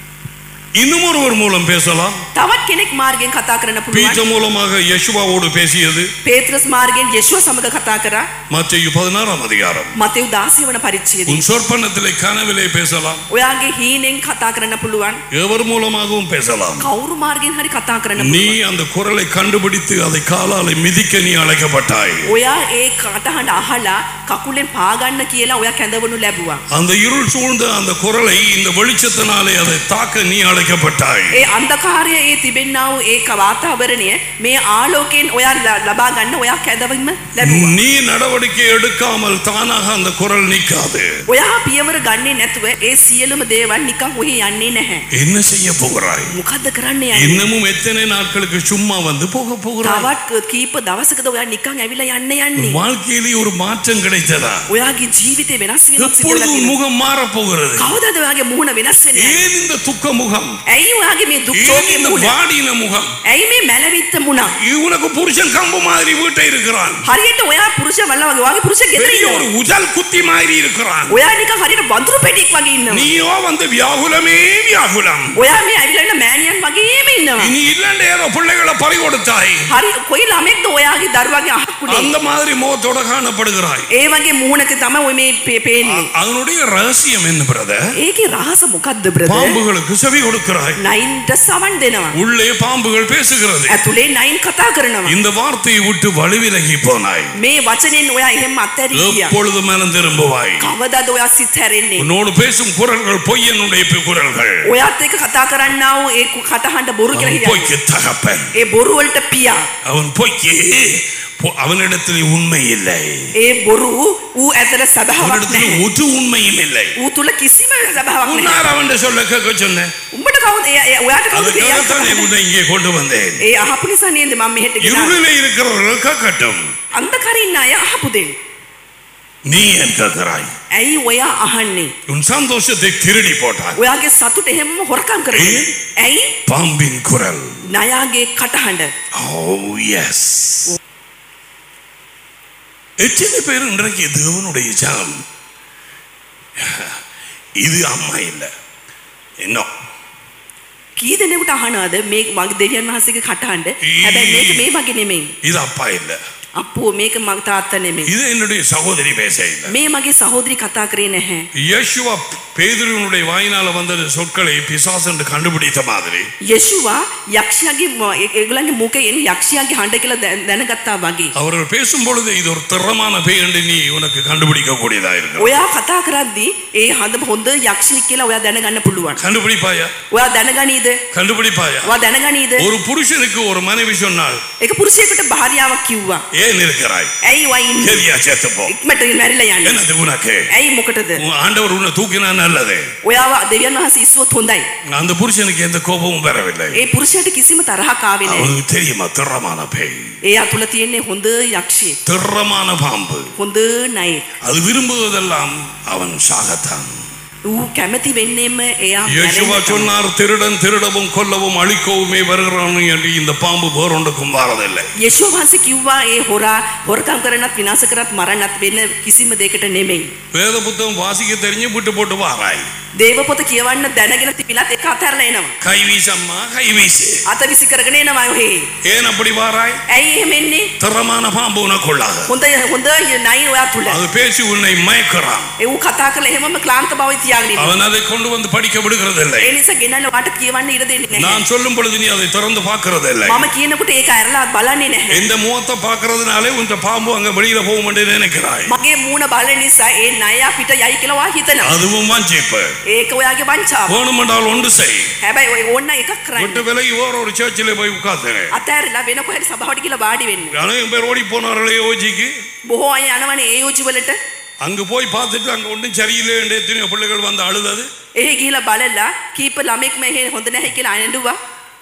இன்னும் ஒருவர் மூலம் பேசலாம் තවත් කෙනෙක් මාර්ගයෙන් කතා කරන්න පුළුවන් பீட்ட மூலமாக யெஷுவாவோடு பேசியது පේත්‍රස් මාර්ගයෙන් යේසුව සමග කතා කරා மத்திய பதினாறாம் அதிகாரம் මතෙව් 16 වන පරිච්ඡේදය உன் சொற்பனத்திலே கனவிலே பேசலாம் ඔයාගේ හීනෙන් කතා කරන්න පුළුවන් எவர் மூலமாகவும் பேசலாம் කවුරු මාර්ගෙන් හරි කතා කරන්න நீ පුළුවන් அந்த குரலை கண்டுபிடித்து அதை காலாலை மிதிக்க நீ அழைக்கப்பட்டாய் ඔයා ඒ කටහඬ අහලා කකුලෙන් පාගන්න කියලා ඔයා කැඳවනු ලැබුවා அந்த இருள் சூழ்ந்த அந்த குரலை இந்த வெளிச்சத்தினாலே அதை தாக்க நீ அழைக்கப்பட்டாய் ඒ අන්ධකාරය ඒ තිබෙන්නා වූ ඒ වාතාවරණය මේ ආලෝකයෙන් ඔයා ල- ලබා ගන්න ඔයා කැදවීම ලැබුවා நீ நடவடிக்கை எடுக்காமல் தானாக அந்த குரல் நிற்காது ඔයා පියවර ගන්නේ නැතුව ඒ සියලුම දේවල් නිකන් ඔහි යන්නේ නැහැ என்ன செய்ய போகிறாய் මොකද්ද කරන්න යන්නේ இன்னமும் எத்தனை நாட்களுக்கு சும்மா வந்து போக போகிறாய் තවත් කීප දවසකද ඔයා නිකන් ඇවිල්ලා යන්න යන්නේ வாழ்க்கையிலே ஒரு மாற்றம் கிடைத்ததா ඔයාගේ ජීවිතේ වෙනස් වෙනවා සිද්ධ எப்பொழுது වෙලා உன் තියෙනවා. முகம் மாறப் போகிறது කවදාද ඔයාගේ මුහුණ වෙනස් වෙන්නේ ஏன் இந்த துக்க முகம் ඇයි ඔයාගේ මේ දුක් ஏன் ශෝකේ இந்த මුහුණ வாடின முகம் ඇයි මේ මැලවිත්ත මුණ உனக்கு புருஷன் கம்பு மாதிரி வீட்டை இருக்கிறான் හරියට ඔයා පුරුෂ වල්ලා වගේ ඔයාගේ පුරුෂ ගෙදර பெரிய ஒரு ඉන්නවා உஜல் குத்தி மாதிரி இருக்கிறான் ඔයා නිකන් හරියට වඳුරු පෙටෙක් වගේ ඉන්නවා நீயோ வந்து வியாகுலமே வியாகுலம் ඔයා මේ ඇවිල්ලා ඉන්න මෑණියන් වගේම ඉන්නවා நீ இல்லண்ட ஏதோ பிள்ளைகளை பறி கொடுத்தாய் හරි කොයි ළමෙක්ද ඔයාගේ දරුවාගේ අහකුනේ அந்த மாதிரி முகத்தோட காணப்படுகிறாய் ඒ වගේ මුහුණක තමයි ඔය මේ පේ- පේන්නේ அ- அதனுடைய ரகசியம் என்ன பிரதர் ඒකේ රහස මොකද්ද බ්‍රදර් பாம்புகளுக்கு செவி கொடுக்கிறாய் නයින්ට සවන් දෙනවා உள்ளே பாம்புகள் பேசுகிறது ඇතුලේ නයින් කතා කරනවා இந்த வார்த்தையை விட்டு வலுவிலகி போனாய் මේ වචනෙන් ඔයා එහෙම අත්හැරී ගියා எப்பொழுது மேலும் திரும்புவாய் කවදාද ඔයා සිත් හැරෙන්නේ உன்னோடு பேசும் குரல்கள் பொய்யனுடைய குரல்கள் ඔයාත් එක්ක කතා කරන්නා වූ ඒ කටහඬ බොරු කියලා அவன் හිතන්නේ பொய்க்கு தகப்பன் ඒ බොරු වලට පියා அவன் பொய்க்கு பொ- அவனிடத்தில் உண்மை இல்லை ඒ බොරු ඌ ඇතර සබාවක් அவனிடத்தில் නැහැ ஒரு உண்மையும் இல்லை ඌ තුල කිසිම සබාවක් නැහැ உன்னார் அவன் சொல்ல கேட்க சொன்னேன் උඹට කවුද ඒ- ඒ- ඔයාට කවුද அதுக்காகத்தான் කියන්නේ? உன்னை இங்கே கொண்டு வந்தேன் ඒ අහපු නිසා නේද මම මෙහෙට ගෙනාවේ இருளில் இருக்கிறவர்கள் கேட்கட்டும் අන්ධකාරේ ඉන්න අය අහපු දෙන්න நீ ஏன் கேட்கிறாய் ඇයි ඔයා අහන්නේ உன் சந்தோஷத்தை திருடி போட்டாய் ඔයාගේ සතුට එහෙම හොරකම් කරගෙන ඒ? ඇයි பாம்பின் குரல் නයාගේ කටහඬ ஓ எஸ் எத்தனை பேர் இன்றைக்கு தேவனுடைய ஜனம் இது அம்மா இல்லை இன்னும் කී දෙනෙකුට අහනවාද මේ මගේ දෙවියන් වහන්සේගේ කටහඬ හැබැයි මේක මේ වගේ නෙමෙයි இது அப்பா இல்லை අපෝ මේක මගේ තාත්තා නෙමෙයි இது என்னுடைய சகோதரி பேச இல்லை මේ මගේ සහෝදරි කතා කරේ නැහැ யேசுவா பேதுருவனுடைய வாயினால வந்த சொற்களை பிசாசு என்று கண்டுபிடித்த மாதிரி යේසුවා යක්ෂයාගේ ම- ඒ- ඒගොල්ලන්ගේ මුඛයෙන් යක්ෂයාගේ හඬ කියලා දැ- දැනගත්තා වගේ அவர்கள் பேசும் பொழுது இது ஒரு திறமான பேய் என்று நீ உனக்கு கண்டுபிடிக்க கூடியதா இருக்கு ඔයා කතා කරද්දී ඒ හඳ හොඳ යක්ෂයෙක් කියලා ඔයා දැනගන්න පුළුවන් கண்டுபிடிப்பாயா ඔයා දැනගනීද கண்டுபிடிப்பாயா ඔයා දැනගනීද ஒரு புருஷனுக்கு ஒரு மனைவி சொன்னால் ඒක පුරුෂයෙකුට භාර්යාවක් කිව්වා ஏன் இருக்கிறாய் ඇයි ඔයා ඉන්නේ சரியா சேர்த்து போ ඉක්මනට මැරිලා යන්නේ என்னது உனக்கு ඇයි මොකටද உன் ஆண்டவர் உன்னை தூக்கினா நல்லது ඔයාව දෙවියන් වහන්සේ ඉස්සුවොත් හොඳයි அந்த புருஷனுக்கு எந்த கோபமும் வரவில்லை ඒ පුරුෂයාට කිසිම තරහක් ආවේ නැහැ அவனுக்கு தெரியுமா திறமான பேய் එයා තුල තියෙන්නේ හොඳ යක්ෂයෙක් திறமான பாம்பு හොඳ ණයෙක් அது விரும்புவதெல்லாம் அவன் சாகத்தான் ඌ කැමති වෙන්නේම එයා யேசுவா මැරෙන්න තමයි. சொன்னார் திருடன் திருடவும் கொல்லவும் அழிக்கவுமே வருகிறான் என்று இந்த பாம்பு வேறொன்றுக்கும் வாரதில்லை යේසුව වහන්සේ කිව්වා ඒ හොරා හොරකම් කරනත් විනාශ කරත් මරන්නත් වෙන කිසිම දෙයකට නෙමෙයි. வேத புத்தகம் வாசிக்க தெரிஞ்சு விட்டு போட்டு வாராய் දේවපොත කියවන්න දැනගෙන තිබිලත් ඒක අතහැරලා එනවා. கைவீசம்மா கைவீசு අත විසි කරගෙන එනවා ඔහේ. ஏன் அப்படி வாராய் ඇයි එහෙම එන්නේ? திறமான பாம்பு உனக்குள்ளாக හොඳ හොඳ නයි ඔයා තුල. அது பேசி உன்னை மயக்கிறான் ඒ ඌ කතා කරලා එහෙමම ක්ලාන්ත භාවය තියාගෙන ඉන්නවා. அவன் அதை கொண்டு வந்து படிக்க விடுகிறதில்லை ඒ නිසා ගෙනල්ලා ඔයාට කියවන්න ඉඩ දෙන්නේ නැහැ. நான் சொல்லும் பொழுது நீ அதை திறந்து பார்க்கறதில்லை මම කියනකොට ඒක ඇරලා බලන්නේ නැහැ. இந்த முகத்தை பார்க்கறதுனாலே உன் பாம்பு அங்க வெளியில போகும் என்று நினைக்கிறாய் මගේ මූණ බලන නිසා ඒ ණය පිට යයි කියලා ඔයා හිතනවා. அதுவும் வஞ்சிப்பு ඒක ඔයාගේ වංචාව. வேணுமென்றால் ஒன்று செய் හැබැයි ඔය ඕන්න එකක් விட்டு කරන්න. விலகி வேற ஒரு சர்ச்சில் போய் உட்கார்ந்து අතෑරලා වෙන කොහෙද සභාවට කියලා වාඩි වෙන්න. அநேகம் பேர் ஓடி போனார்களே ஓஜிக்கு බොහෝ අය යනවනේ ඒ යෝජි වලට. அங்க போய் பார்த்துட்டு அங்க ஒன்றும் சரியில்லை என்று எத்தனையோ பிள்ளைகள் வந்து அழுதது එහි ගිහිලා බලලා කීප ළමෙක් මෙහෙ හොඳ නැහැ කියලා අඬුවා.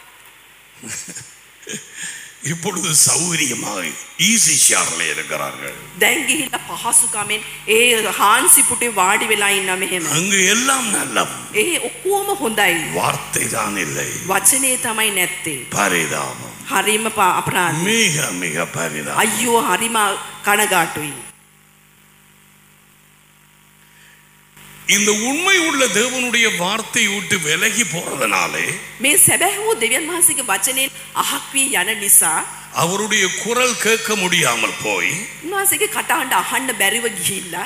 இப்பொழுது சௌகரியமாக ஈஸி ஷேர்ல இருக்கிறார்கள் දැන් ගිහිල්ලා පහසුකමෙන් ඒ හාන්සි පුටේ වාඩි වෙලා ඉන්න මෙහෙම. அங்கு எல்லாம் நல்லம் ඒ ඔක්කොම හොඳයි. வார்த்தை தான் இல்லை වචනේ තමයි නැත්තේ. பரிதாபம் හරිම පා- අපරාධ. மிக மிக பரிதாபம் අයියෝ හරිම කනගාටුයි. இந்த உண்மை உள்ள தேவனுடைய வார்த்தை விட்டு விலகி போறதுனாலே මේ සැබෑ වූ දෙවියන් වහන්සේගේ වචනයෙන් අහක් වී යන නිසා அவருடைய குரல் கேட்க முடியாமல் போய் උන්වහන්සේගේ කටහඬ අහන්න බැරිව ගිහිල්ලා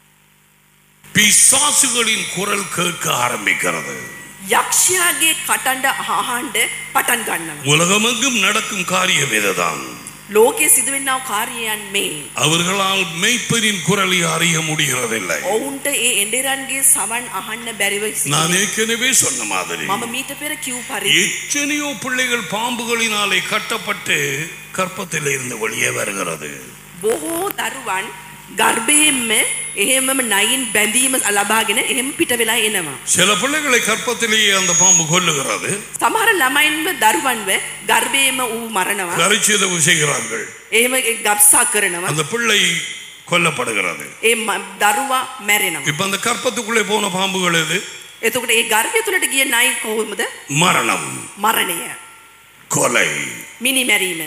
பிசாசுகளின் குரல் கேட்க ஆரம்பிக்கிறது යක්ෂයාගේ කටහඬ අහන්න පටන් ගන්නවා. உலகமெங்கும் நடக்கும் காரியம் இதுதான் ලෝකයේ සිදුවෙන්නව කාර්යයන් මේ. அவர்களால் மெய்ப்பரின் குரலை அறிய முடிகிறதில்லை ඔවුන්ට ඒ එන්ඩෙරන්ගේ සවන් අහන්න බැරිව நான் සිටිනවා. ஏற்கனவே சொன்ன மாதிரி මම මීට පෙර කිව් පරිදි எத்தனையோ பிள்ளைகள் பாம்புகளினாலே கட்டப்பட்டு கற்பத்தில் இருந்து வெளியே வருகிறது බොහෝ දරුවන් ගර්භයෙන්ම එහෙමම නයින් බැඳීම ලබාගෙන එහෙම පිට වෙලා එනවා. சில பிள்ளைகளை கற்பத்திலேயே அந்த பாம்பு கொல்லுகிறது සමහර ළමයින්ව දරුවන්ව ගර්භයෙන්ම ඌ මරනවා. கரிச்சிதவு செய்கிறார்கள் එහෙම ගබ්සා කරනවා. அந்த பிள்ளை கொல்லப்படுகிறது ඒ ම- දරුවා මැරෙනවා. இப்ப அந்த கற்பத்துக்குள்ளே போன பாம்புகள் எது එතකොට ඒ ගර්භය තුළට ගිය නයි කොහොමද? மரணம் මරණය, கொலை මිනි මැරීම,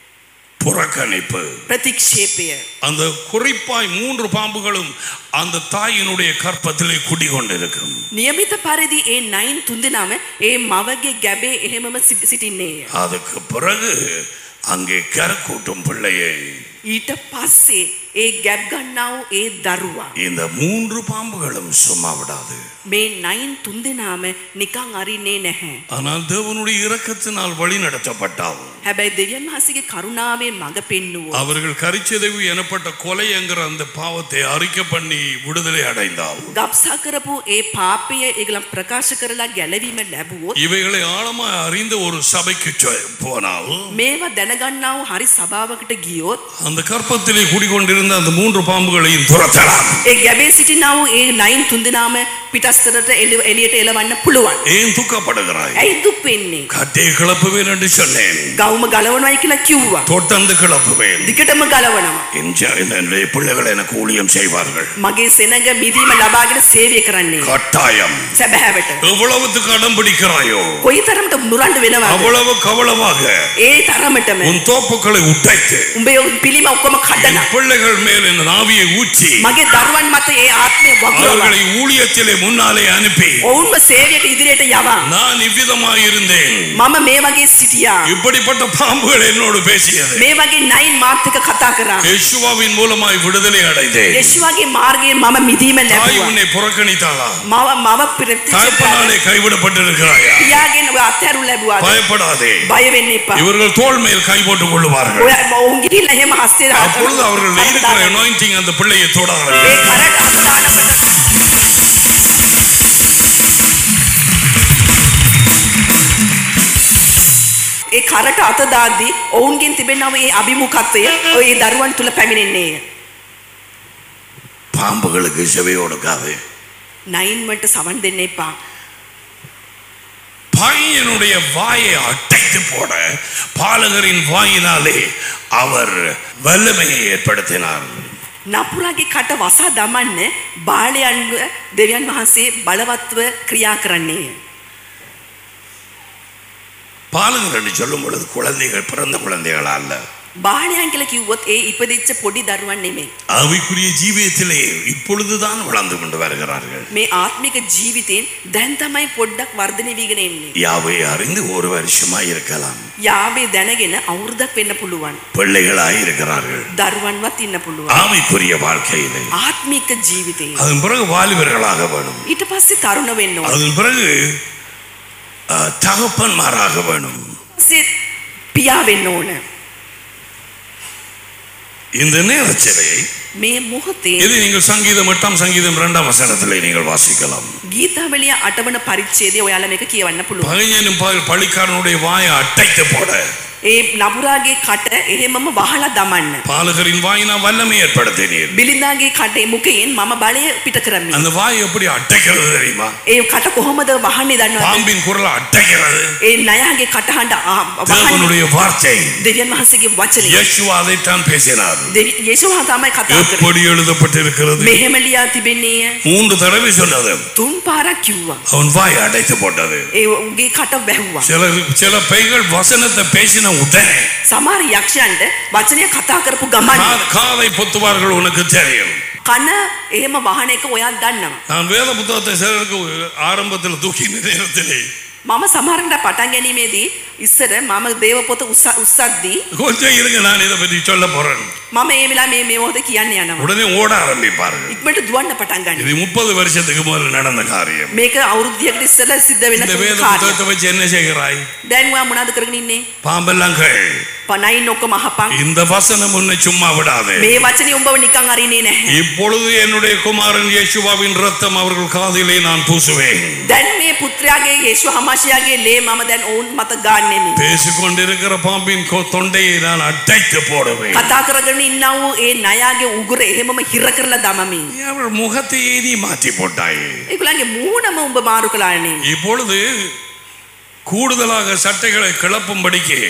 புறக்கணிப்பு ප්‍රතික්ෂේපය. அந்த குறிப்பாய் மூன்று பாம்புகளும் அந்த தாயினுடைய கற்பத்திலே குடிகொண்டிருக்கும் නියමිත පරිදි ඒ නයින් තුන්දෙනාම ඒ මවගේ ගැබේ එහෙමම සි- සිටින්නේය. அதுக்கு பிறகு அங்கே கரக்கூட்டும் பிள்ளையை ඊට පස්සේ ඒ ගැබ් ගන්නා වූ ඒ දරුවා இந்த மூன்று பாம்புகளும் சும்மா விடாது මේ නයින් තුන්දෙනාම නිකං අරින්නේ නැහැ. ஆனால் தேவனுடைய இரக்கத்தினால் வழி நடத்தப்பட்டால் හැබැයි දෙවියන් වහන්සේගේ කරුණාවෙන් මඟ පෙන්නුවෝ. அவர்கள் கரிச்சதவு எனப்பட்ட கொலை என்கிற அந்த பாவத்தை அறிக்கை பண்ணி விடுதலை அடைந்தால் ගබ්සා කරපු ඒ පාපය ඒගලම් ප්‍රකාශ කරලා ගැලවීම ලැබුවොත් இவைகளை ஆழமாக அறிந்த ஒரு சபைக்கு சொ- போனால் මේවා දැනගන්නාව හරි සභාවකට ගියොත් அந்த கற்பத்திலே குடிகொண்டிருந்த அந்த மூன்று பாம்புகளையும் துரத்தலாம் ඒ ගැබේ සිටිනාව ඒ නයින් තුන්දෙනාම පිටස්තරට එලි- එලියට එලවන්න පුළුවන්. ஏன் துக்கப்படுகிறாய் ඇයි දුක් වෙන්නේ. கட்டையை கிளப்புவேன் என்று சொன்னேன் ගෞම ගලවනයි කියලා කිව්වා. தொடர்ந்து கிளப்புவேன் දිගටම ගලවනවා. என் என்னுடைய பிள்ளைகள் எனக்கு ஊழியம் செய்வார்கள் මගේ සෙනඟ මිදීම ලබාගෙන සේවය කරන්නේ. கட்டாயம் සැබෑවට. எவ்வளவுக்கு அடம் பிடிக்கிறாயோ කොයි තරමට මුරන්ඩ වෙනවා. அவ்வளவு கவலமாக ඒ තරමටම உன் தோப்புக்களை உடைத்து උඹේ පිළිම ඔක්කොම කඩන. என் பிள்ளைகள் மேல் என் ஆவியை ஊற்றி මගේ දරුවන් මත ඒ ආත්මය වගුරවා. அவர்களை ஊழியத்திலே முன்னாலே அனுப்பி ඔවුන්ම සේවයට இදිරියට යවා. நான் இவ்விதமாய் இருந்தேன் මම මේ වගේ සිටියා. இப்படிப்பட்ட பாம்புகள் என்னோடு பேசியது මේ වගේ නයින් මාත් එක්ක කතා කරා. யெஷுவாவின் மூலமாய் விடுதலை அடைந்தேன் යේෂුවගේ මාර්ගයෙන් මම මිදීම தாய் ලැබුවා. உன்னை புறக்கணித்தாளா මව මව ප්‍රතික්ෂේප தகப்பனாலே கைவிடப்பட்டிருக்கிறாயா පියාගෙන ඔය අත්හැරු ලැබුවා. பயப்படாதே බය වෙන්න එපා. இவர்கள் தோள் மேல் கை போட்டுக் கொள்ளுவார்கள் ඔය ඔවුන් ගිහිල්ලා එහෙම හස්තේ දාලා அப்பொழுது அவர்கள் இருக்கிற anointing அந்த பிள்ளையை தொடாது ඒ කරට අත දානකොට ඒ කරට අත දාද්දී ඔවුන්ගෙන් තිබෙනව ඒ අභිමුඛත්වය ඔය ඒ දරුවන් තුල පැමිණෙන්නේය. பாம்புகளுக்கு செவி கொடுக்காது නයින් වලට සවන් දෙන්න එපා. பையனுடைய வாயை அடைத்து போட பாலகரின் வாயினாலே அவர் வல்லமையை ஏற்படுத்தினார் නපුරගේ කට වසා දමන්න බාලයන්ව දෙවියන් වහන්සේ බලවත්ව ක්‍රියා කරන්නේය. பாலகர் என்று சொல்லும் பொழுது குழந்தைகள் பிறந்த குழந்தைகள் அல்ல බාලයන් කියලා කිව්වොත් ඒ ඉපදිච්ච පොඩි දරුවන් නෙමෙයි. ஆவிக்குரிய ஜீவியத்திலே இப்பொழுதுதான் வளர்ந்து கொண்டு வருகிறார்கள் මේ ආත්මික ජීවිතයෙන් දැන් තමයි පොඩ්ඩක් වර්ධනය වීගෙන එන්නේ. யாவை அறிந்து ஒரு வருஷமா இருக்கலாம் යාවේ දැනගෙන අවුරුද්දක් වෙන්න පුළුවන්. பிள்ளைகளாய் இருக்கிறார்கள் දරුවන්වත් ඉන්න පුළුවන්. ஆவிக்குரிய வாழ்க்கையிலே ආත්මික ජීවිතේ. அதன் பிறகு வாலிபர்களாக வேணும் ඊට පස්සේ තරුණ වෙන්න ඕන. அதன் பிறகு அஹ், தகப்பன்மாராக வேணும் පස්සේ පියා වෙන්න ඕන. இந்த நேரச்சிலையை මේ මොහොතේ இது நீங்கள் சங்கீதம் எட்டாம் சங்கீதம் இரண்டாம் வசனத்திலே நீங்கள் வாசிக்கலாம் ගීතාවලිය අටවන පරිච්ඡේදය ඔයාලා මේක කියවන්න පුළුවන්. பகைஞனும் ப- பழிக்காரனுடைய வாயை அட்டைத்து போட ඒ නබුරාගේ කට එහෙමම වහලා දමන්න. பாலகரின் வாயினா வல்லமை ஏற்படுத்தினீர் බිලිඳාගේ කටේ මුඛයෙන් මම බලය පිට කරමි. அந்த வாய் எப்படி அட்டைக்கிறது தெரியுமா ඒ කට කොහොමද වහන්නේ දන්නවද? பாம்பின் குரலை அட்டைக்கிறது ඒ නයාගේ කටහඬ ආ- වහන්නේ தேவனுடைய வார்த்தை දෙවියන් වහන්සේගේ වචනය. யேசுவா அதைத்தான் பேசினார் දෙවි- යේසුස් තමයි කතා කරේ. எப்படி எழுதப்பட்டிருக்கிறது මෙහෙම ලියා තිබෙන්නේය. மூன்று தடவை சொன்னது තුන් පාරක් කිව්වා. அவன் வாய் அடைத்து போட்டது ඒ උගේ කට වැහුවා. சில சில பெய்கள் வசனத்தை பேசின உடனே සමහර යක්ෂයන්ට වචනය කතා කරපු ගමන් கா- காதை பொத்துவார்கள் உனக்கு தெரியும் කන එහෙම වහන එක ඔයා දන්නවා. நான் வேத புத்தகத்தை சிலருக்கு ஆரம்பத்தில் தூக்கின நேரத்திலே මම සමහරකට පටන් ගැනීමේදී ඉස්සර මම දේව පොත උස්ස- උස්සද්දී கொஞ்சம் இருங்க நான் இதை பற்றி சொல்ல போறேன் මම ඒ වෙලාව මේ මේ මොහොතේ කියන්න යනවා. உடனே ஓட ஆரம்பிப்பார்கள் ඉක්මනට දුවන්න පටන් ගන්න. இது முப்பது வருஷத்துக்கு முதல்ல நடந்த காரியம் මේක අවුරුද්දයකට ඉස්සෙල්ලා සිද්ධ වෙන இந்த வேத කාර්යයක්. புத்தகத்தை வச்சு என்ன செய்கிறாய் දැන් ඔයා මොනවද කරගෙන ඉන්නේ? பாம்பெல்லாம் கேள் පනයින් ඔක්කොම අහපන්. இந்த வசனம் உன்னை சும்மா விடாது මේ වචනේ උඹව නිකන් අරින්නේ නැහැ. இப்பொழுது என்னுடைய குமாரன் இயேசுவாவின் ரத்தம் அவர்கள் காதிலே நான் பூசுவேன் දැන් මේ පුත්‍රයාගේ යේසු හමාශයාගේ ලේ මම දැන් ඔවුන් මත ගන්නෙමි. பேசிக்கொண்டிருக்கிற பாம்பின் கொ- தொண்டையை நான் அடைத்து போடுவேன் කතා කරගෙන ඉන්නා වූ ඒ නයාගේ උගුර එහෙමම හිර කරලා දමමි. அவள் முகத்தையே நீ மாற்றி போட்டாய் ඒගොල්ලන්ගේ මූණම උඹ මාරු කළානේ. இப்பொழுது கூடுதலாக சட்டைகளை கிளப்பும்படிக்கு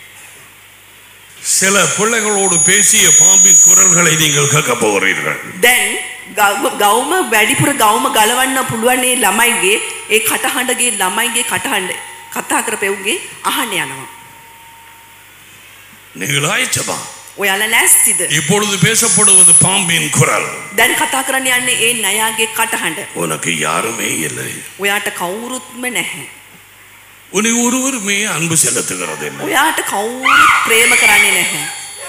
சில பிள்ளைகளோடு பேசிய பாம்பின் குரல்களை நீங்கள் கேட்க போகிறீர்கள் දැන් ගව- ගවුම වැඩිපුර ගවුම ගලවන්න පුළුවන් ඒ ළමයිගේ ඒ කටහඬගේ ළමයිගේ කටහඬ කතා කරපෙව්ගේ අහන්න යනවා. நீங்கள் ஆயிச்சமா ඔයාලා ලෑස්තිද? இப்பொழுது பேசப்படுவது பாம்பின் குரல் දැන් කතා කරන්න යන්නේ ඒ නයාගේ කටහඬ. உனக்கு யாருமே இல்லை ඔයාට කවුරුත්ම නැහැ. உன்னை ஒருவருமே அன்பு செலுத்துகிறது இல்லை ඔයාට කවුරුත් ප්‍රේම කරන්නේ නැහැ.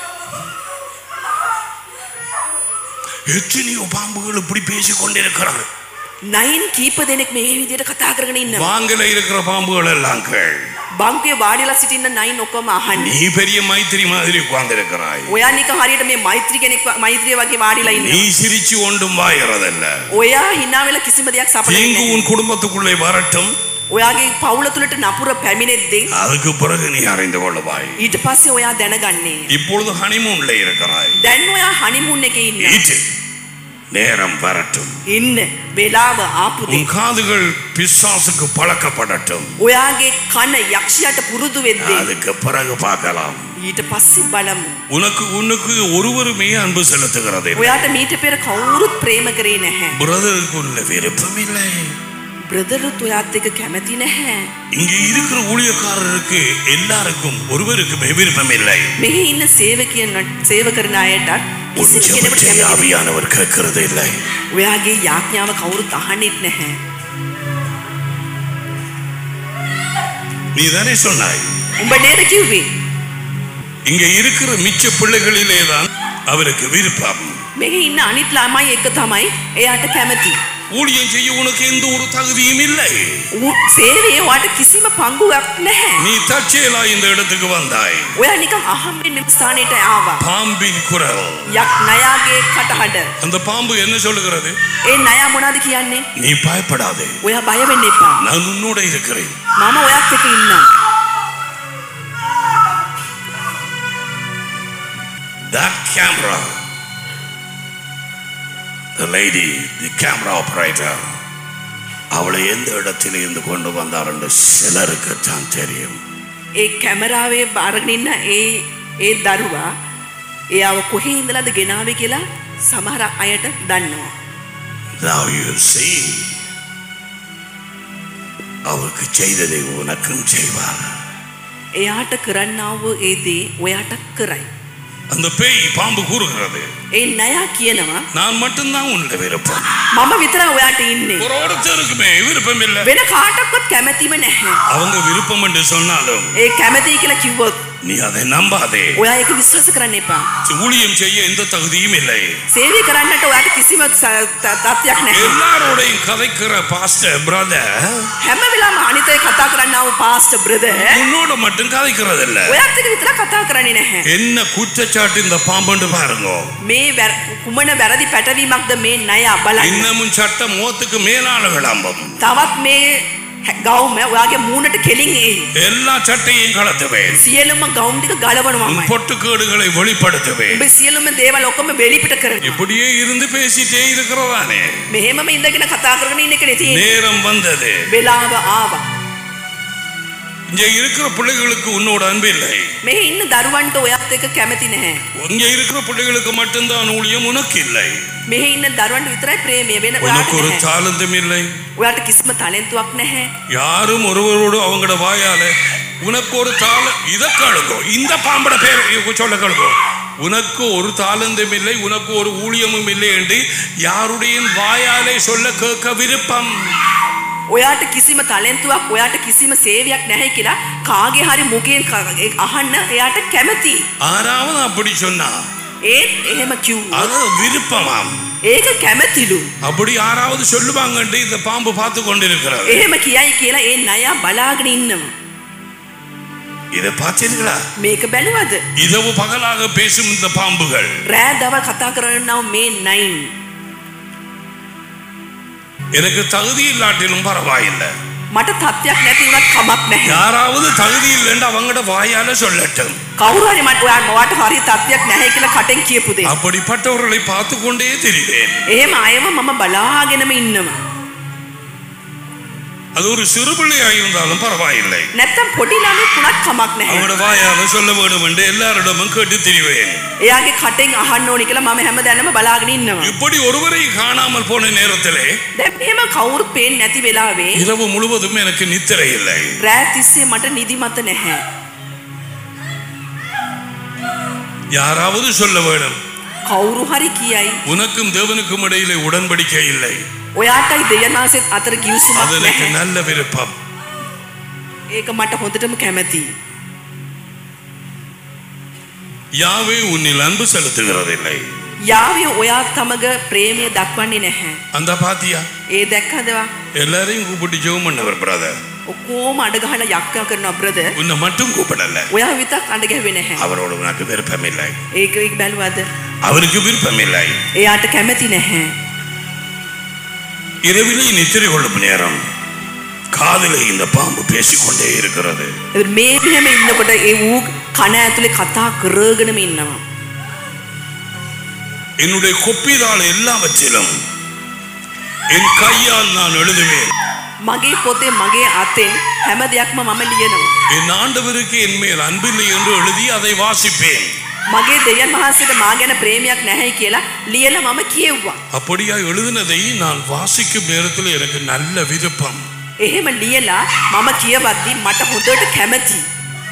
எத்தனையோ பாம்புகள் இப்படி பேசிக் கொண்டிருக்கிறார் නයින් කීප දෙනෙක් මේ විදිහට කතා කරගෙන ඉන්නවා. வாங்கல இருக்கிற பாம்புகள் எல்லாம் கேள் බංකුවේ වාඩිලා සිටින්න නයින් ඔක්කොම අහන්නේ. நீ பெரிய மைத்திரி மாதிரி உட்கார்ந்து இருக்கிறாய் ඔයා නිකන් හරියට මේ මෛත්‍රී කෙනෙක් ව- මෛත්‍රිය වගේ වාඩිලා நீ ඉන්නවා. சிரிச்சு ஒன்றும் வாயறதல்ல ඔයා hina වෙලා කිසිම දෙයක් සපලන්නේ தீங்கு නැහැ. உன் குடும்பத்துக்குள்ளே வரட்டும் ඔයාගේ පවුල තුලට නපුර පැමිණෙද්දී அதுக்கு பிறகு நீ அறிந்து கொள்ளுவாய் ඊට පස්සේ ඔයා දැනගන්නේ. இப்பொழுது ஹனிமூன்ல இருக்கிறாய் දැන් ඔයා හනිමුන් එකේ ඉන්නවා. ஈட்டு நேரம் வரட்டும் ඉන්න වෙලාව ආපුදී உன் காதுகள் பிசாசுக்கு பழக்கப்படட்டும் ඔයාගේ කන යක්ෂයාට පුරුදු වෙද්දී அதுக்கு பிறகு பார்க்கலாம் ඊට පස්සේ බලමු. உனக்கு உனக்கு ஒருவருமே அன்பு செலுத்துகிறது ඔයාට මීට පෙර කවුරුත් ප්‍රේම කරේ නැහැ. பிரதருக்குள்ள விருப்பம் இல்லை බ්‍රදරුත් ඔයාත් එක්ක කැමති නැහැ. இங்கே இருக்கிற ஊழியக்காரருக்கு எல்லாருக்கும் ஒருவருக்குமே விருப்பம் இல்லை මෙහි ඉන්න සේවකයන් සේව කරන අයටත් உன் කිසිම කෙනෙකුට ஜெபத்தை කැමති නැහැ. ஆவியானவர் கேட்கிறது இல்லை ඔයාගේ යාඥාව කවුරුත් අහන්නෙත් නැහැ. நீ தானே சொன்னாய் උඹ නේද කිව්වේ? இங்க இருக்கிற மிச்ச பிள்ளைகளிலே தான் அவருக்கு விருப்பம் මෙහි ඉන්න අනිත් ළමයි එක තමයි එයාට කැමති. ஊழியம் செய்ய உனக்கு எந்த ஒரு தகுதியும் இல்லை ඌ සේවයේ ඔයාට කිසිම පංගුවක් නැහැ. நீ தற்செயலா இந்த இடத்துக்கு வந்தாய் ඔයා නිකන් අහම්බෙන් මෙම ස්ථානයට ආවා. பாம்பின் குரல் යක් නයාගේ කටහඬ. அந்த பாம்பு என்ன சொல்லுகிறது ඒ නයා මොනවද කියන්නේ? நீ பயப்படாதே ඔයා බය වෙන්න එපා. நான் உன்னோட இருக்கிறேன் මම ඔයත් එක්ක ඉන්නම්. that camera the lady the camera operator அவளை எந்த இடத்தில் இருந்து கொண்டு வந்தார் என்று சிலருக்கு தான் தெரியும் ඒ කැමරාවේ බාරගෙන ඉන්න ඒ ඒ දරුවා එයාව කොහේ ඉඳලාද ගෙනාවේ කියලා සමහර අයට දන්නවා. now you see அவருக்கு செய்ததை உனக்கும் செய்வார் එයාට කරන්නා වූ ඒ දේ ඔයාට කරයි. அந்த பேய் பாம்பு கூறுகிறது ඒ නයා කියනවා நான் மட்டும்தான் உன்னுடைய விருப்பம் මම විතර ඔයාට ඉන්නේ. ஒரு ஒருத்தருக்குமே விருப்பம் இல்லை වෙන කාටක්වත් කැමැතිම නැහැ. அவங்க விருப்பம் என்று சொன்னாலும் ඒ කැමැති කියලා කිව්වොත් நீ அதை நம்பாதே ඔයා ඒක විශ්වාස කරන්න එපා. ஊழியம் செய்ய எந்த தகுதியும் இல்லை සේවය කරන්නට ඔයාට කිසිම ස- ත- තත්ත්වයක් නැහැ. எல்லாரோடையும் கதைக்கிற பாஸ்டர் பிரதர் හැම වෙලාවම අනිත් අය කතා කරන්නව පාස්ටර් බ්‍රදර් உன்னோட மட்டும் கதைக்கிறது இல்ல ඔයත් එක විතර කතා කරන්නේ නැහැ. என்ன குற்றச்சாட்டு இந்த பாம்புன்னு பாருங்க මේ වැර- කුමන වැරදි පැටවීමක්ද මේ ණය බලන්න. இன்னமும் சட்டம் மோத்துக்கு மேலான விளம்பம் තවත් මේ හැ- ගවුම ඔයාගේ මූණට කෙලින් එයි. எல்லா சட்டையும் கலத்துவேன் සියලුම ගවුම් ටික ගලවනවාමයි. உன் பொட்டுக்கேடுகளை வெளிப்படுத்துவேன் ඔබ සියලුම දේවල් ඔක්කොම වෙලිපිට කරනවා. இப்படியே இருந்து பேசிட்டே இருக்கிறதானே මෙහෙමම ඉඳගෙන කතා කරගෙන ඉන්න එකනේ තියෙන්නේ. நேரம் வந்தது වෙලාව ආවා. இங்க இருக்கிற பிள்ளைகளுக்கு உன்னோட அன்பு இல்லை මෙහි ඉන්න දරුවන්ට ඔයත් එක්ක කැමති නැහැ. இங்க இருக்கிற பிள்ளைகளுக்கு மட்டும்தான் ஊழியம் உனக்கு இல்லை මෙහි ඉන්න දරුවන්ට විතරයි ප්‍රේමය වෙන ඔයාට உனக்கு ஒரு නැහැ. தாளந்தும் இல்லை ඔයාට කිසිම ටැලන්තුවක් නැහැ. யாரும் ஒருவரோடு அவங்களோட வாயால உனக்கு ஒரு தாள இத கழுகோ இந்த பாம்பட பேர் சொல்ல கழுகோ உனக்கு ஒரு தாளந்தும் இல்லை உனக்கு ஒரு ஊழியமும் இல்லை என்று யாருடைய வாயாலே சொல்ல கேட்க விருப்பம் ඔයාට කිසිම තලෙන්තුවක් ඔයාට කිසිම සේවයක් නැහැ කියලා කාගේ හරි මුගෙන් ක- ඒ අහන්න එයාට කැමති. ஆறாவது அப்படி சொன்னா ඒත් එහෙම කිව්වා. அது விருப்பமாம் ඒක කැමතිලු. அப்படி யாராவது சொல்லுவாங்கன்ட்டு இந்த பாம்பு பார்த்து கொண்டிருக்கிறது එහෙම කියයි කියලා ඒ නයා බලාගෙන ඉන්නවා. இதை பார்த்தீர்களா මේක බැලුවද? இரவு பகலாக பேசும் இந்த பாம்புகள் රෑ දවල් කතා කරනව මේ නයින්. எனக்கு தகுதி இல்லாட்டிலும் பரவாயில்லை මට තත්ත්වයක් නැති වුණත් කමක් නැහැ. யாராவது தகுதி இல்லைன்னு அவங்களோட வாயால சொல்லட்டும் කවුරු හරි මට ඔයා මට හරි තත්ත්වයක් නැහැ කියලා කටෙන් කියපු දේ. அப்படிப்பட்டவர்களை பார்த்து கொண்டே தெரிவேன் එහෙම අයව මම බලාගෙනම ඉන්නවා. அது ஒரு சிறு பிள்ளையாக இருந்தாலும் பரவாயில்லை නැත්තම් පොඩි ළමෙක් වුණත් කමක් නැහැ. அவங்களோட வாயால சொல்ல வேண்டும் என்று எல்லாரிடமும் கேட்டு திரிவேன் එයාගේ කටෙන් අහන්න ඕනි කියලා මම හැමදාම බලාගෙන ඉන්නවා. இப்படி ஒருவரை காணாமல் போன நேரத்திலே දැන් මෙහෙම කවුරු පේන්නේ නැති වෙලාවේ இரவு முழுவதும் எனக்கு நித்திரை இல்லை රෑ තිස්සේ මට නිදිමත නැහැ. யாராவது சொல்ல வேண்டும் කවුරු හරි කියයි உனக்கும் தேவனுக்கும் இடையிலே உடன்படிக்கை இல்லை ඔයාටයි දෙයනාසෙත් අතර அது කිව්සුමක් எனக்கு නැහැ. நல்ல விருப்பம் ඒක මට හොඳටම කැමතියි. யாவே உன்னில் அன்பு செலுத்துகிறதில்லை යාවේ ඔයා තමග ප්‍රේමය දක්වන්නේ නැහැ. அந்த பாத்தியா ඒ දැක්කදවා எல்லாரையும் கூப்பிட்டு ஜெபம் பண்ணவர் பிரதர் ඔක්කෝම අඩගහලා යක්කා කරනවා බ්‍රද. உன்னை மட்டும் கூப்பிடல ඔයා විතක් අඩ ගැහුවේ නැහැ. அவரோடு உனக்கு விருப்பம் இல்லை ඒක ඒක බැලුවද? அவருக்கு விருப்பம் இல்லை එයාට කැමති නැහැ. இரவிலே நித்திரை கொள்ளும் நேரம் காதிலே இந்த பாம்பு பேசிக்கொண்டே இருக்கிறது මේ මෙහෙම ඉන්නකොට ඒ වූ කන ඇතුලේ කතා කරගෙනම ඉන්නවා. என்னுடைய கொப்பிதாள் எல்லாவற்றிலும் என் கையால் நான் எழுதுவேன் මගේ පොතේ මගේ අතෙන් හැම දෙයක්ම මම ලියනවා. என் ஆண்டவருக்கு என் மேல் அன்பில்லை என்று எழுதி அதை வாசிப்பேன் මගේ දෙයන් වහන්සේට මා ගැන ප්‍රේමයක් නැහැ කියලා ලියලා මම කියෙව්වා. அப்படியா எழுதினதை நான் வாசிக்கும் நேரத்தில் எனக்கு நல்ல விருப்பம் එහෙම ලියලා මම කියවද්දි මට හොඳට කැමති.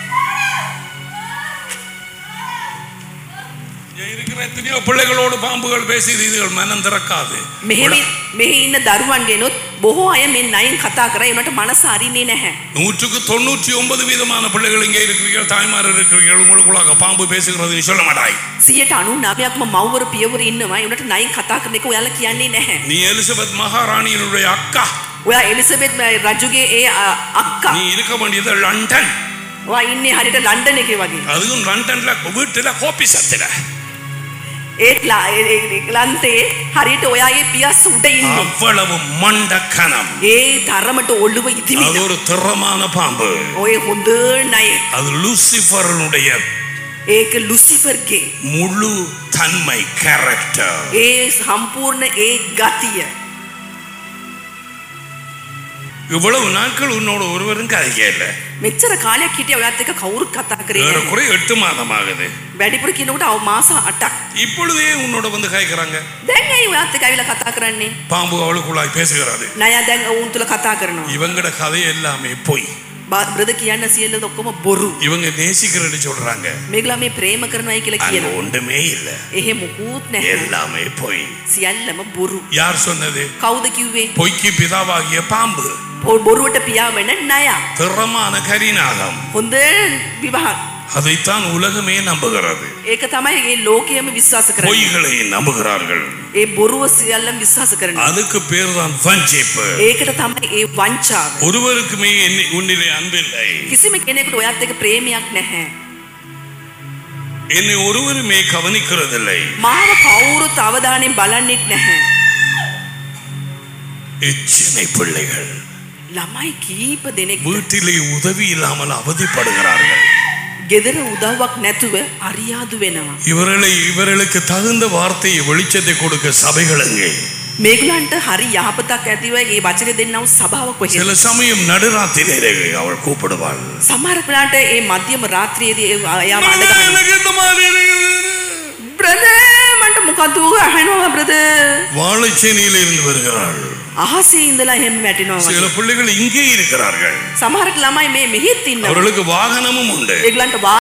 இங்க இருக்கிற எத்தனையோ பிள்ளைகளோடு பாம்புகள் பேசி இதுகள் மனம் திறக்காது මෙහෙම මෙහි ඉන්න දරුවන්ගෙනුත් බොහෝ අය මේ නයින් කතා කරා ඒනට මනස අරින්නේ නැහැ. நூற்றுக்கு தொண்ணூற்றி ஒன்பது வீதமான பிள்ளைகள் இங்கே இருக்கிறீர்கள் தாய்மார் இருக்கிறீர்கள் உங்களுக்குள்ளாக பாம்பு பேசுகிறது நீ சொல்ல மாட்டாய் සියට අනු නවයක්ම මව්වර පියවර ඉන්නවා ඒනට නයින් කතා කරන එක ඔයාලා කියන්නේ නැහැ. நீ எலிசபெத் மகாராணியினுடைய அக்கா ඔයා එලිසබෙත් රජුගේ ඒ අ, අක්කා நீ இருக்க வேண்டியது லண்டன் ඔයා ඉන්නේ හරියට ලන්ඩන් එකේ වගේ. அதுவும் லண்டன்ல வீட்டுல கோபி சத்துல ඒත් ලා- ඒ- ඒ- ලන්තේ හරියට ඔයාගේ පියස් උඩ ඉන්නේ. அவ்வளவு மண்டக்கணம் ඒ තරමට ඔළුව அது ඉදිමිලා. ஒரு திறமான பாம்பு ඔය හොඳ නය. அது லூசிஃபரனுடைய ඒක ලුසිෆර්ගේ. முழு தன்மை கேரக்டர் ඒ සම්පූර්ණ ඒ ගතිය. இவ்வளவு நாட்கள் உன்னோட ஒருவரும் கதைக்க இல்லை මෙච්චර කාලයක් හිටිය ඔයත් එක කවුරුත් කතා කරේ නැහැ. ஏறக்குறை எட்டு மாதம் ஆகுது වැඩිපුර කියනකොට අව මාස 8ක්. இப்பொழுதே உன்னோட வந்து காய்க்கிறாங்க දැන් ඇයි ඔයත් එක ඇවිල්ලා කතා කරන්නේ? பாம்பு அவளுக்குள்ளாய் பேசுகிறது නයා දැන් ඔවුන් තුල කතා කරනවා. இவங்கட கதை எல்லாமே பொய் බ්‍රද කියන්න සියල්ල ඔක්කොම බොරු. இவங்க நேசிக்கிறேன்னு சொல்றாங்க මේගලා මේ ප්‍රේම කරනයි කියලා அங்க කියනවා. ஒன்றுமே இல்ல එහෙ මුකුත් නැහැ. எல்லாமே பொய் සියල්ලම බොරු. யார் சொன்னது කවුද කිව්වේ? பொய்க்கு பிதாவாகிய பாம்பு පො- බොරුවට පියා වෙන ණය. திறமான கரிநாகம் හොඳ විවාහ. அதைத்தான் உலகமே நம்புகிறது ඒක තමයි ඒ ලෝකයම විශ්වාස කරන්නේ. பொய்களை நம்புகிறார்கள் ඒ බොරුව සියල්ලම විශ්වාස කරනවා. அதுக்கு பேர் தான் வஞ்சிப்பு ඒකට තමයි ඒ වංචාව. ஒருவருக்குமே என்னை- உன்னிலே அன்பில்லை කිසිම කෙනෙකුට ඔයත් එක ප්‍රේමයක් නැහැ. என்னை ஒருவருமே கவனிக்கிறதில்லை මාව කවුරුත් අවධානයෙන් බලන්නෙත් නැහැ. எத்தனை பிள்ளைகள் ළමයි කීප දෙනෙක් வீட்டிலே உதவி இல்லாமல் அவதிப்படுகிறார்கள் ගෙදර උදව්වක් නැතුව අරියාදු වෙනවා. இவர்களை இவர்களுக்கு தகுந்த வார்த்தையை வெளிச்சத்தை கொடுக்க சபைகள் எங்கே මේගලන්ට හරි යහපතක් ඇතිව ඒ වචන දෙන්නව සභාව කොහෙ சில சமயம் நடுராத்திரியிலே அவள் கூப்பிடுவாள் සමහර වෙලාවට ඒ මධ්‍යම රාත්‍රියේදී ඒ- එයා අඬ ගන්නවා. எனக்கு இந்த மாதிரி இருக்குது. බ්‍රදර් මන්ට මොකද අහනවා බ්‍රදර් வாழைச்சேனியில இருந்து வருகிறாள் අහසේ ඉඳලා එහෙම වැටෙනවා சில වගේ. பிள்ளைகள் இங்கே இருக்கிறார்கள் සමහර ළමයි මේ මෙහෙත් ඉන්නවා அவர்களுக்கு வாகனமும் உண்டு ඒගලන්ට